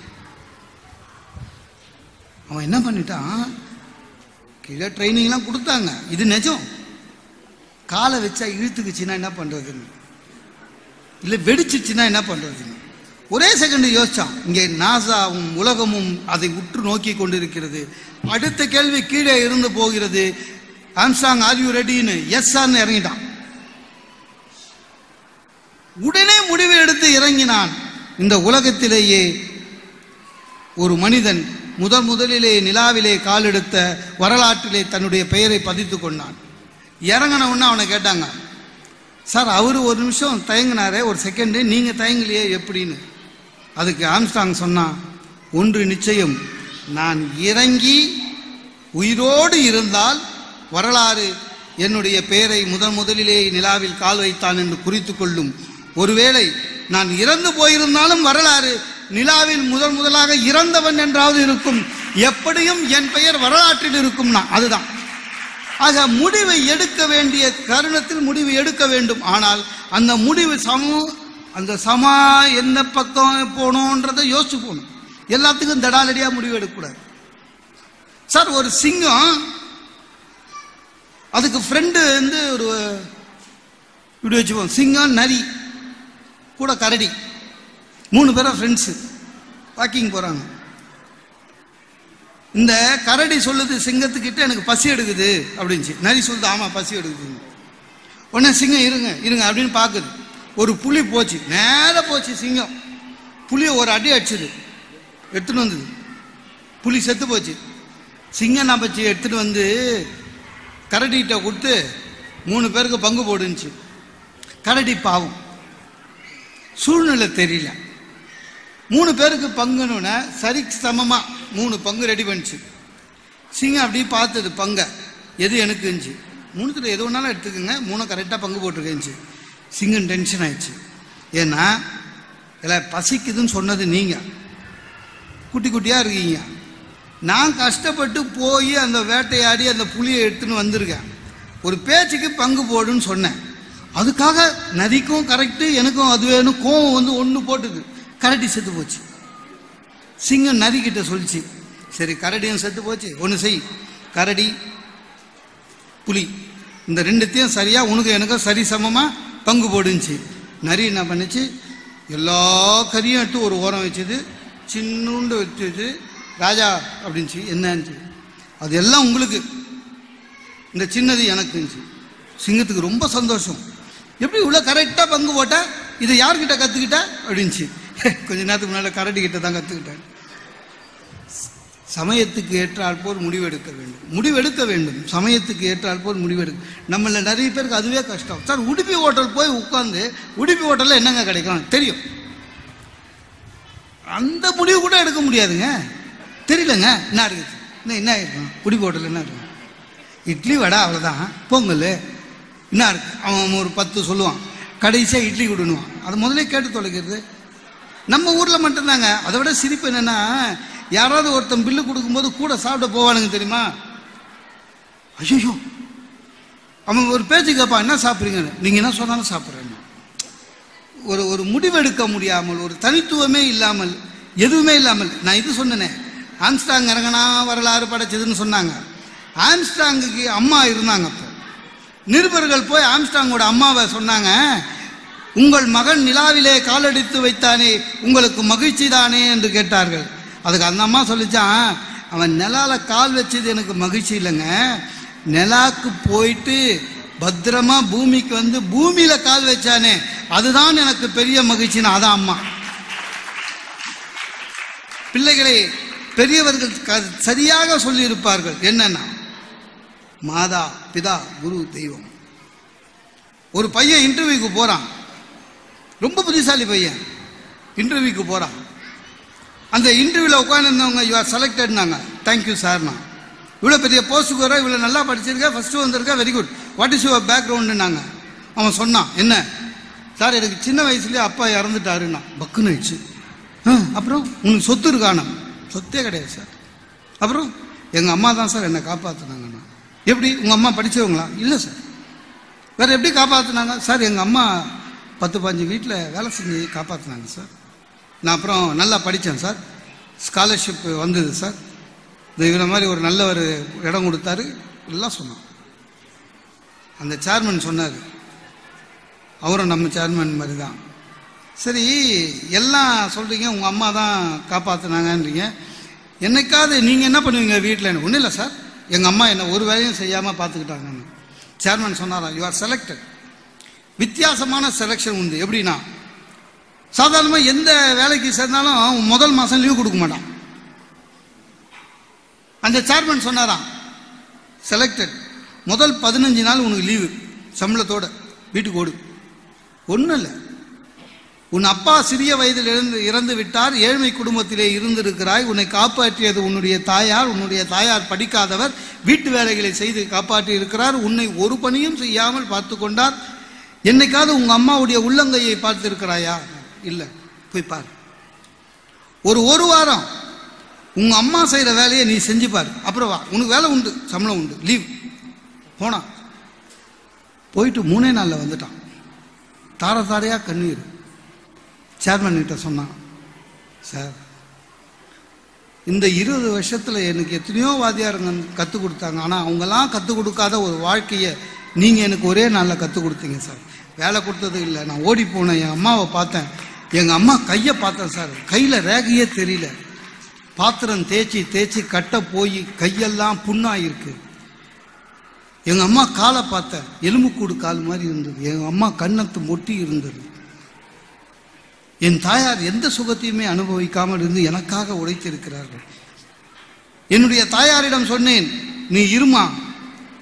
Speaker 1: அவன் என்ன பண்ணிட்டான் கீழே ட்ரைனிங்லாம் கொடுத்தாங்க இது நிஜம் காலை வச்சா இழுத்துக்குச்சுன்னா என்ன பண்றதுன்னு இல்லை வெடிச்சிச்சுன்னா என்ன பண்றதுன்னு ஒரே செகண்ட் யோசிச்சான் இங்கே நாசாவும் உலகமும் அதை உற்று நோக்கி கொண்டிருக்கிறது அடுத்த கேள்வி கீழே இருந்து போகிறது ஆம்சாங் ஆர் யூ ரெடின்னு எஸ் ஆர்னு இறங்கிட்டான் உடனே முடிவு எடுத்து இறங்கினான் இந்த உலகத்திலேயே ஒரு மனிதன் முதல் முதலிலே நிலாவிலே காலெடுத்த வரலாற்றிலே தன்னுடைய பெயரை பதித்துக் கொண்டான் இறங்கின உடனே அவனை கேட்டாங்க சார் அவர் ஒரு நிமிஷம் தயங்கினாரே ஒரு செகண்டு நீங்க தயங்கலையே எப்படின்னு அதுக்கு ஆம்ஸ்டாங் சொன்னான் ஒன்று நிச்சயம் நான் இறங்கி உயிரோடு இருந்தால் வரலாறு என்னுடைய பெயரை முதன் முதலிலே நிலாவில் கால் வைத்தான் என்று குறித்து கொள்ளும் ஒருவேளை நான் இறந்து போயிருந்தாலும் வரலாறு நிலாவில் முதல் முதலாக இறந்தவன் என்றாவது இருக்கும் எப்படியும் என் பெயர் வரலாற்றில் இருக்கும்னா அதுதான் ஆக முடிவை எடுக்க வேண்டிய தருணத்தில் முடிவு எடுக்க வேண்டும் ஆனால் அந்த முடிவு சம அந்த சமா எந்த பக்கம் போகணுன்றதை யோசிச்சு போகணும் எல்லாத்துக்கும் தடாலடியா முடிவு எடுக்கக்கூடாது சார் ஒரு சிங்கம் அதுக்கு ஃப்ரெண்டு வந்து ஒரு இப்படி வச்சுப்போம் சிங்கம் நரி கூட கரடி மூணு பேரும் ஃப்ரெண்ட்ஸு வாக்கிங் போகிறாங்க இந்த கரடி சொல்லுது சிங்கத்துக்கிட்ட எனக்கு பசி எடுக்குது அப்படின்ச்சு நரி சொல்லுது ஆமாம் பசி எடுக்குது உடனே சிங்கம் இருங்க இருங்க அப்படின்னு பார்க்குது ஒரு புலி போச்சு நேரா போச்சு சிங்கம் புலியை ஒரு அடி அடிச்சுது எடுத்துட்டு வந்தது புலி செத்து போச்சு சிங்கம் நான் பச்சு எடுத்துட்டு வந்து கரடிகிட்ட கொடுத்து மூணு பேருக்கு பங்கு போடுச்சு கரடி பாவம் சூழ்நிலை தெரியல மூணு பேருக்கு பங்குன்னு சரி சமமா மூணு பங்கு ரெடி பண்ணுச்சு சிங்கம் அப்படியே பார்த்தது பங்கை எது எனக்கு இருந்துச்சு மூணுத்துல எது வேணாலும் எடுத்துக்கோங்க மூணு கரெக்டாக பங்கு போட்டிருக்கேன்ச்சு சிங்கம் டென்ஷன் ஆயிடுச்சு ஏன்னா இல்லை பசிக்குதுன்னு சொன்னது நீங்கள் குட்டி குட்டியாக இருக்கீங்க நான் கஷ்டப்பட்டு போய் அந்த வேட்டையாடி அந்த புளியை எடுத்துன்னு வந்திருக்கேன் ஒரு பேச்சுக்கு பங்கு போடுன்னு சொன்னேன் அதுக்காக நரிக்கும் கரெக்டு எனக்கும் அது வேணும் கோவம் வந்து ஒன்று போட்டுது கரடி செத்து போச்சு சிங்கம் நரி கிட்ட சொல்லிச்சு சரி கரடியும் செத்து போச்சு ஒன்று செய் கரடி புலி இந்த ரெண்டுத்தையும் சரியா உனக்கு எனக்கும் சரி சமமா பங்கு போடுச்சு நரி என்ன பண்ணுச்சு எல்லா கறியும் எடுத்து ஒரு ஓரம் வச்சுது சின்னூண்டு வச்சுச்சு ராஜா அப்படின்ச்சு என்னச்சு அது எல்லாம் உங்களுக்கு இந்த சின்னது எனக்கு இருந்துச்சு சிங்கத்துக்கு ரொம்ப சந்தோஷம் எப்படி இவ்வளோ கரெக்டாக பங்கு போட்ட இதை யார்கிட்ட கற்றுக்கிட்ட அப்படின்ச்சு கொஞ்ச நேரத்துக்கு முன்னால் கரடி கிட்ட தான் கற்றுக்கிட்டேன் சமயத்துக்கு ஏற்றால் போல் முடிவெடுக்க வேண்டும் முடிவெடுக்க வேண்டும் சமயத்துக்கு ஏற்றால் போல் முடிவெடுக்க நம்மள நிறைய பேருக்கு அதுவே கஷ்டம் சார் உடுப்பி ஹோட்டல் போய் உட்காந்து உடுப்பி ஹோட்டலில் என்னங்க கிடைக்கும் தெரியும் அந்த முடிவு கூட எடுக்க முடியாதுங்க தெரியலங்க என்ன இருக்குது என்ன என்ன இருக்கும் உடுப்பி ஹோட்டல் என்ன இருக்கும் இட்லி வடை அவ்வளோதான் பொங்கல் என்ன இருக்கு அவன் ஒரு பத்து சொல்லுவான் கடைசியாக இட்லி கொடுணுவான் அதை முதல்ல கேட்டு தொலைக்கிறது நம்ம ஊரில் மட்டும்தாங்க அதை விட சிரிப்பு என்னன்னா யாராவது ஒருத்தன் பில்லு கொடுக்கும்போது கூட சாப்பிட போவானுங்க தெரியுமா ஐயோ அவன் ஒரு பேச்சு கேட்பான் என்ன சாப்பிட்றீங்கன்னு நீங்கள் என்ன சொன்னாலும் சாப்பிட்றேன் ஒரு ஒரு முடிவெடுக்க முடியாமல் ஒரு தனித்துவமே இல்லாமல் எதுவுமே இல்லாமல் நான் இது சொன்னேனே ஆம்ஸ்டாங் இறங்கினா வரலாறு படைச்சதுன்னு சொன்னாங்க ஆம்ஸ்டாங்குக்கு அம்மா இருந்தாங்க அப்போ நிருபர்கள் போய் ஆம்ஸ்டாங்கோட அம்மாவை சொன்னாங்க உங்கள் மகன் நிலாவிலே காலடித்து வைத்தானே உங்களுக்கு மகிழ்ச்சி தானே என்று கேட்டார்கள் அதுக்கு அந்த அம்மா சொல்லிச்சான் அவன் நிலால கால் வச்சது எனக்கு மகிழ்ச்சி இல்லைங்க நிலாக்கு போயிட்டு பத்திரமா பூமிக்கு வந்து பூமியில கால் வச்சானே அதுதான் எனக்கு பெரிய மகிழ்ச்சின்னு அதான் அம்மா பிள்ளைகளை பெரியவர்கள் க- சரியாக சொல்லியிருப்பார்கள் என்னன்னா மாதா பிதா குரு தெய்வம் ஒரு பையன் இன்டர்வியூக்கு போறான் ரொம்ப புத்திசாலி பையன் இன்டர்வியூக்கு போறான் அந்த இன்டர்வியூவில் உட்காந்துருந்தவங்க யூ ஆர் செலக்டட்னாங்க தேங்க்யூ சார்னா இவ்வளோ பெரிய போஸ்ட்டுக்கு வர இவ்வளோ நல்லா படிச்சிருக்க ஃபஸ்ட்டு வந்திருக்க very good what is your பேக்ரவுண்டுனாங்க அவன் சொன்னான் என்ன சார் எனக்கு சின்ன வயசுலேயே அப்பா இறந்துட்டாருன்னா பக்குன்னு ஆயிடுச்சு ஆ அப்புறம் உனக்கு சொத்து இருக்கானா சொத்தே கிடையாது சார் அப்புறம் எங்கள் அம்மா தான் சார் என்னை காப்பாற்றினாங்கண்ணா எப்படி உங்கள் அம்மா படித்தவங்களா இல்லை சார் வேறு எப்படி காப்பாற்றினாங்க சார் எங்கள் அம்மா பத்து பாஞ்சு வீட்டில் வேலை செஞ்சு காப்பாற்றினாங்க சார் நான் அப்புறம் நல்லா படித்தேன் சார் ஸ்காலர்ஷிப் வந்தது சார் இந்த இவரை மாதிரி ஒரு நல்ல ஒரு இடம் கொடுத்தாரு எல்லாம் சொன்னான் அந்த சேர்மன் சொன்னார் அவரும் நம்ம சேர்மன் மாதிரி தான் சரி எல்லாம் சொல்கிறீங்க உங்கள் அம்மா தான் காப்பாற்றினாங்கன்றீங்க என்னைக்காவது நீங்கள் என்ன பண்ணுவீங்க வீட்டில் ஒன்றும் இல்லை சார் எங்கள் அம்மா என்னை ஒரு வேலையும் செய்யாமல் பார்த்துக்கிட்டாங்கன்னு சேர்மன் சொன்னாராம் யூ ஆர் செலக்டட் வித்தியாசமான செலெக்ஷன் உண்டு எப்படின்னா சாதாரணமாக எந்த வேலைக்கு சேர்ந்தாலும் அவன் முதல் மாதம் லீவ் கொடுக்க மாட்டான் அந்த சேர்மன் சொன்னாராம் செலக்டட் முதல் பதினஞ்சு நாள் உனக்கு லீவு சம்பளத்தோட வீட்டுக்கு ஓடு ஒன்றும் இல்லை உன் அப்பா சிறிய வயதில் இருந்து இறந்து விட்டார் ஏழ்மை குடும்பத்திலே இருந்திருக்கிறாய் உன்னை காப்பாற்றியது உன்னுடைய தாயார் உன்னுடைய தாயார் படிக்காதவர் வீட்டு வேலைகளை செய்து காப்பாற்றி இருக்கிறார் உன்னை ஒரு பணியும் செய்யாமல் பார்த்து கொண்டார் என்னைக்காவது உங்க அம்மாவுடைய உள்ளங்கையை பார்த்திருக்கிறாயா இல்லை போய் பார் ஒரு ஒரு வாரம் உங்க அம்மா செய்யற வேலையை நீ செஞ்சு பாரு அப்புறம் வா உனக்கு வேலை உண்டு சம்பளம் உண்டு லீவ் போனான் போயிட்டு மூணே நாளில் வந்துட்டான் தார தாரையா கண்ணீர் சேர்மன் கிட்ட சொன்னான் சார் இந்த இருபது வருஷத்துல எனக்கு எத்தனையோ வாத்தியாருங்க கற்றுக் கொடுத்தாங்க ஆனால் அவங்கெல்லாம் கற்றுக் கொடுக்காத ஒரு வாழ்க்கையை நீங்கள் எனக்கு ஒரே நாளில் கற்றுக் கொடுத்தீங்க சார் வேலை கொடுத்தது இல்லை நான் ஓடி போனேன் என் அம்மாவை பார்த்தேன் எங்கள் அம்மா கையை பார்த்தேன் சார் கையில் ரேகையே தெரியல பாத்திரம் தேய்ச்சி தேய்ச்சி கட்ட போய் கையெல்லாம் புண்ணாயிருக்கு எங்கள் அம்மா காலை பார்த்தேன் எலும்புக்கூடு கால் மாதிரி இருந்தது எங்கள் அம்மா கன்னத்து மொட்டி இருந்தது என் தாயார் எந்த சுகத்தையுமே அனுபவிக்காமல் இருந்து எனக்காக உழைத்திருக்கிறார்கள் என்னுடைய தாயாரிடம் சொன்னேன் நீ இருமா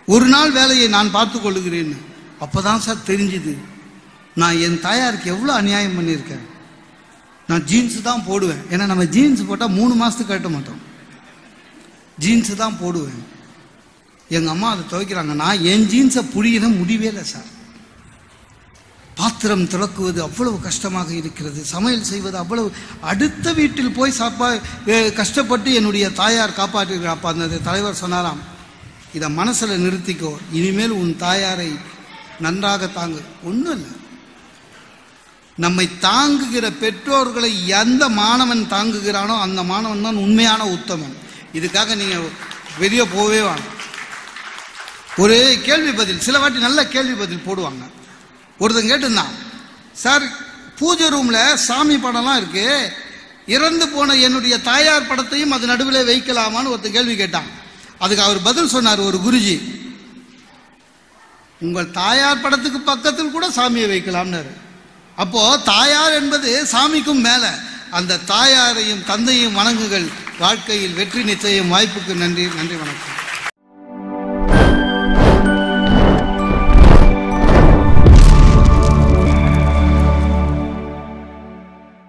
Speaker 1: ஒரு நாள் வேலையை நான் பார்த்து கொள்ளுகிறேன்னு அப்பதான் சார் தெரிஞ்சுது நான் என் தாயாருக்கு எவ்வளோ அநியாயம் பண்ணியிருக்கேன் நான் ஜீன்ஸ் தான் போடுவேன் ஏன்னா நம்ம ஜீன்ஸ் போட்டால் மூணு மாதத்துக்கு கட்ட மாட்டோம் ஜீன்ஸ் தான் போடுவேன் எங்கள் அம்மா அதை துவைக்கிறாங்க நான் என் ஜீன்ஸை புழியின முடிவே இல்லை சார் பாத்திரம் துலக்குவது அவ்வளவு கஷ்டமாக இருக்கிறது சமையல் செய்வது அவ்வளவு அடுத்த வீட்டில் போய் சாப்பா அஹ் கஷ்டப்பட்டு என்னுடைய தாயார் காப்பாற்றுகிறார் அப்போ அந்த தலைவர் சொன்னாராம் இதை மனசில் நிறுத்திக்கோ இனிமேல் உன் தாயாரை நன்றாக தாங்கு ஒன்றும் இல்லை நம்மை தாங்குகிற பெற்றோர்களை எந்த மாணவன் தாங்குகிறானோ அந்த மாணவன் தான் உண்மையான உத்தமன் இதுக்காக நீங்கள் வெளியே போகவே வாங்க ஒரு கேள்வி பதில் சில வாட்டி நல்ல கேள்வி பதில் போடுவாங்க ஒருத்தன் கேட்டிருந்தான் சார் பூஜை ரூம்ல சாமி படம்லாம் இருக்கு இறந்து போன என்னுடைய தாயார் படத்தையும் அது நடுவில் வைக்கலாமான்னு ஒருத்தன் கேள்வி கேட்டான் அதுக்கு அவர் பதில் சொன்னார் ஒரு குருஜி உங்கள் தாயார் படத்துக்கு பக்கத்தில் கூட சாமியை வைக்கலாம்னாரு அப்போ தாயார் என்பது சாமிக்கும் மேல அந்த தாயாரையும் தந்தையும் வணங்குகள் வாழ்க்கையில் வெற்றி நிச்சயம் வாய்ப்புக்கு நன்றி நன்றி வணக்கம்